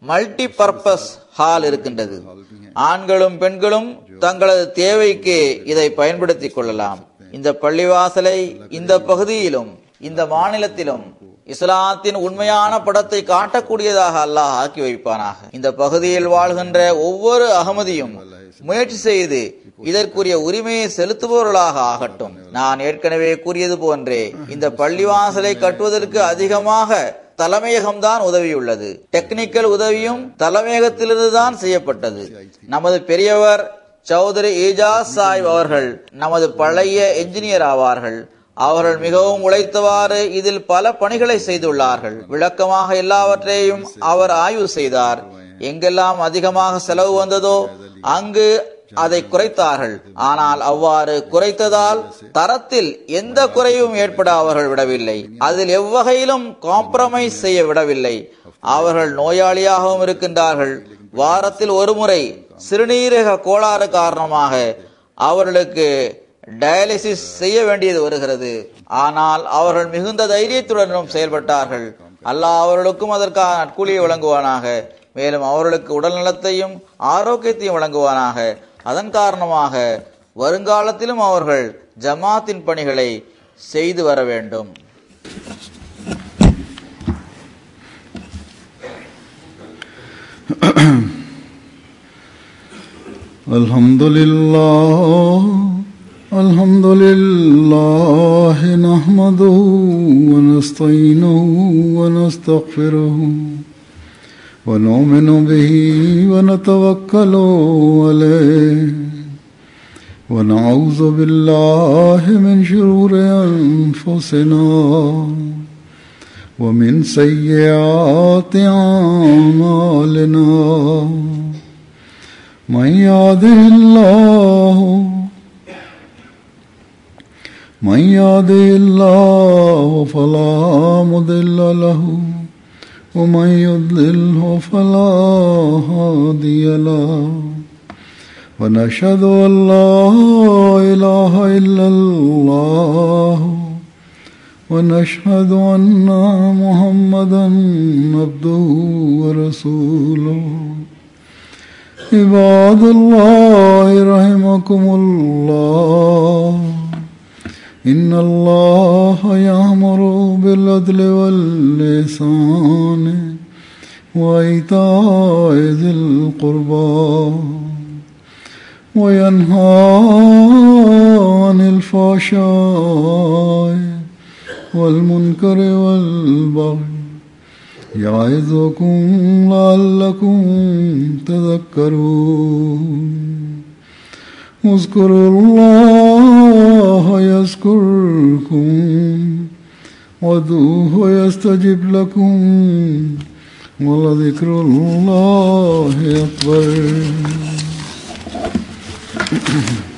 மல்டி பர்பஸ் ஹால் இருக்கின்றது ஆண்களும் பெண்களும் தங்களது தேவைக்கு இதை பயன்படுத்திக் கொள்ளலாம் இந்த பள்ளிவாசலை இந்த பகுதியிலும் இந்த மாநிலத்திலும் இஸ்லாத்தின் உண்மையான படத்தை காட்டக்கூடியதாக அல்லாஹ் ஆக்கி வைப்பானாக இந்த பகுதியில் வாழ்கின்ற ஒவ்வொரு அகமதியும் முயற்சி செய்து இதற்குரிய உரிமையை செலுத்துபவர்களாக ஆகட்டும் நான் ஏற்கனவே கூறியது போன்றே இந்த பள்ளிவாசலை கட்டுவதற்கு அதிகமாக தலைமையகம்தான் உதவியுள்ளது டெக்னிக்கல் உதவியும் தலைமையகத்திலிருந்து தான் செய்யப்பட்டது நமது பெரியவர் சௌதரி ஏஜாஸ் சாஹிப் அவர்கள் நமது பழைய என்ஜினியர் ஆவார்கள் அவர்கள் மிகவும் உழைத்தவாறு இதில் பல பணிகளை செய்துள்ளார்கள் விளக்கமாக எல்லாவற்றையும் அவர் ஆய்வு செய்தார் எங்கெல்லாம் அதிகமாக செலவு வந்ததோ அங்கு அதை குறைத்தார்கள் ஆனால் அவ்வாறு குறைத்ததால் தரத்தில் எந்த குறையும் ஏற்பட அவர்கள் விடவில்லை அதில் எவ்வகையிலும் காம்ப்ரமைஸ் செய்ய விடவில்லை அவர்கள் நோயாளியாகவும் இருக்கின்றார்கள் வாரத்தில் ஒரு முறை சிறுநீரக கோளாறு காரணமாக அவர்களுக்கு டயாலிசிஸ் செய்ய வேண்டியது வருகிறது ஆனால் அவர்கள் மிகுந்த தைரியத்துடனும் செயல்பட்டார்கள் அல்லாஹ் அவர்களுக்கும் அதற்கான நட்கூலியை வழங்குவானாக மேலும் அவர்களுக்கு உடல் நலத்தையும் ஆரோக்கியத்தையும் வழங்குவானாக அதன் காரணமாக வருங்காலத்திலும் அவர்கள் ஜமாத்தின் பணிகளை செய்து வர வேண்டும் الحمد لله الحمد لله نحمده ونستعينه ونستغفره ونؤمن به ونتوكل عليه ونعوذ بالله من شرور أنفسنا ومن سيئات أعمالنا من يهده الله من يهده الله فلا مضل له ومن يضلله فلا هادي له ونشهد ان لا اله الا الله ونشهد ان محمدا عبده ورسوله عباد الله رحمكم الله إن الله يأمر بالعدل واللسان وإيتاء ذي القربى وينهى عن الفحشاء والمنكر والبغي يعظكم لعلكم تذكرون اذكروا الله يذكركم وادعوه يستجب لكم ولذكر الله أكبر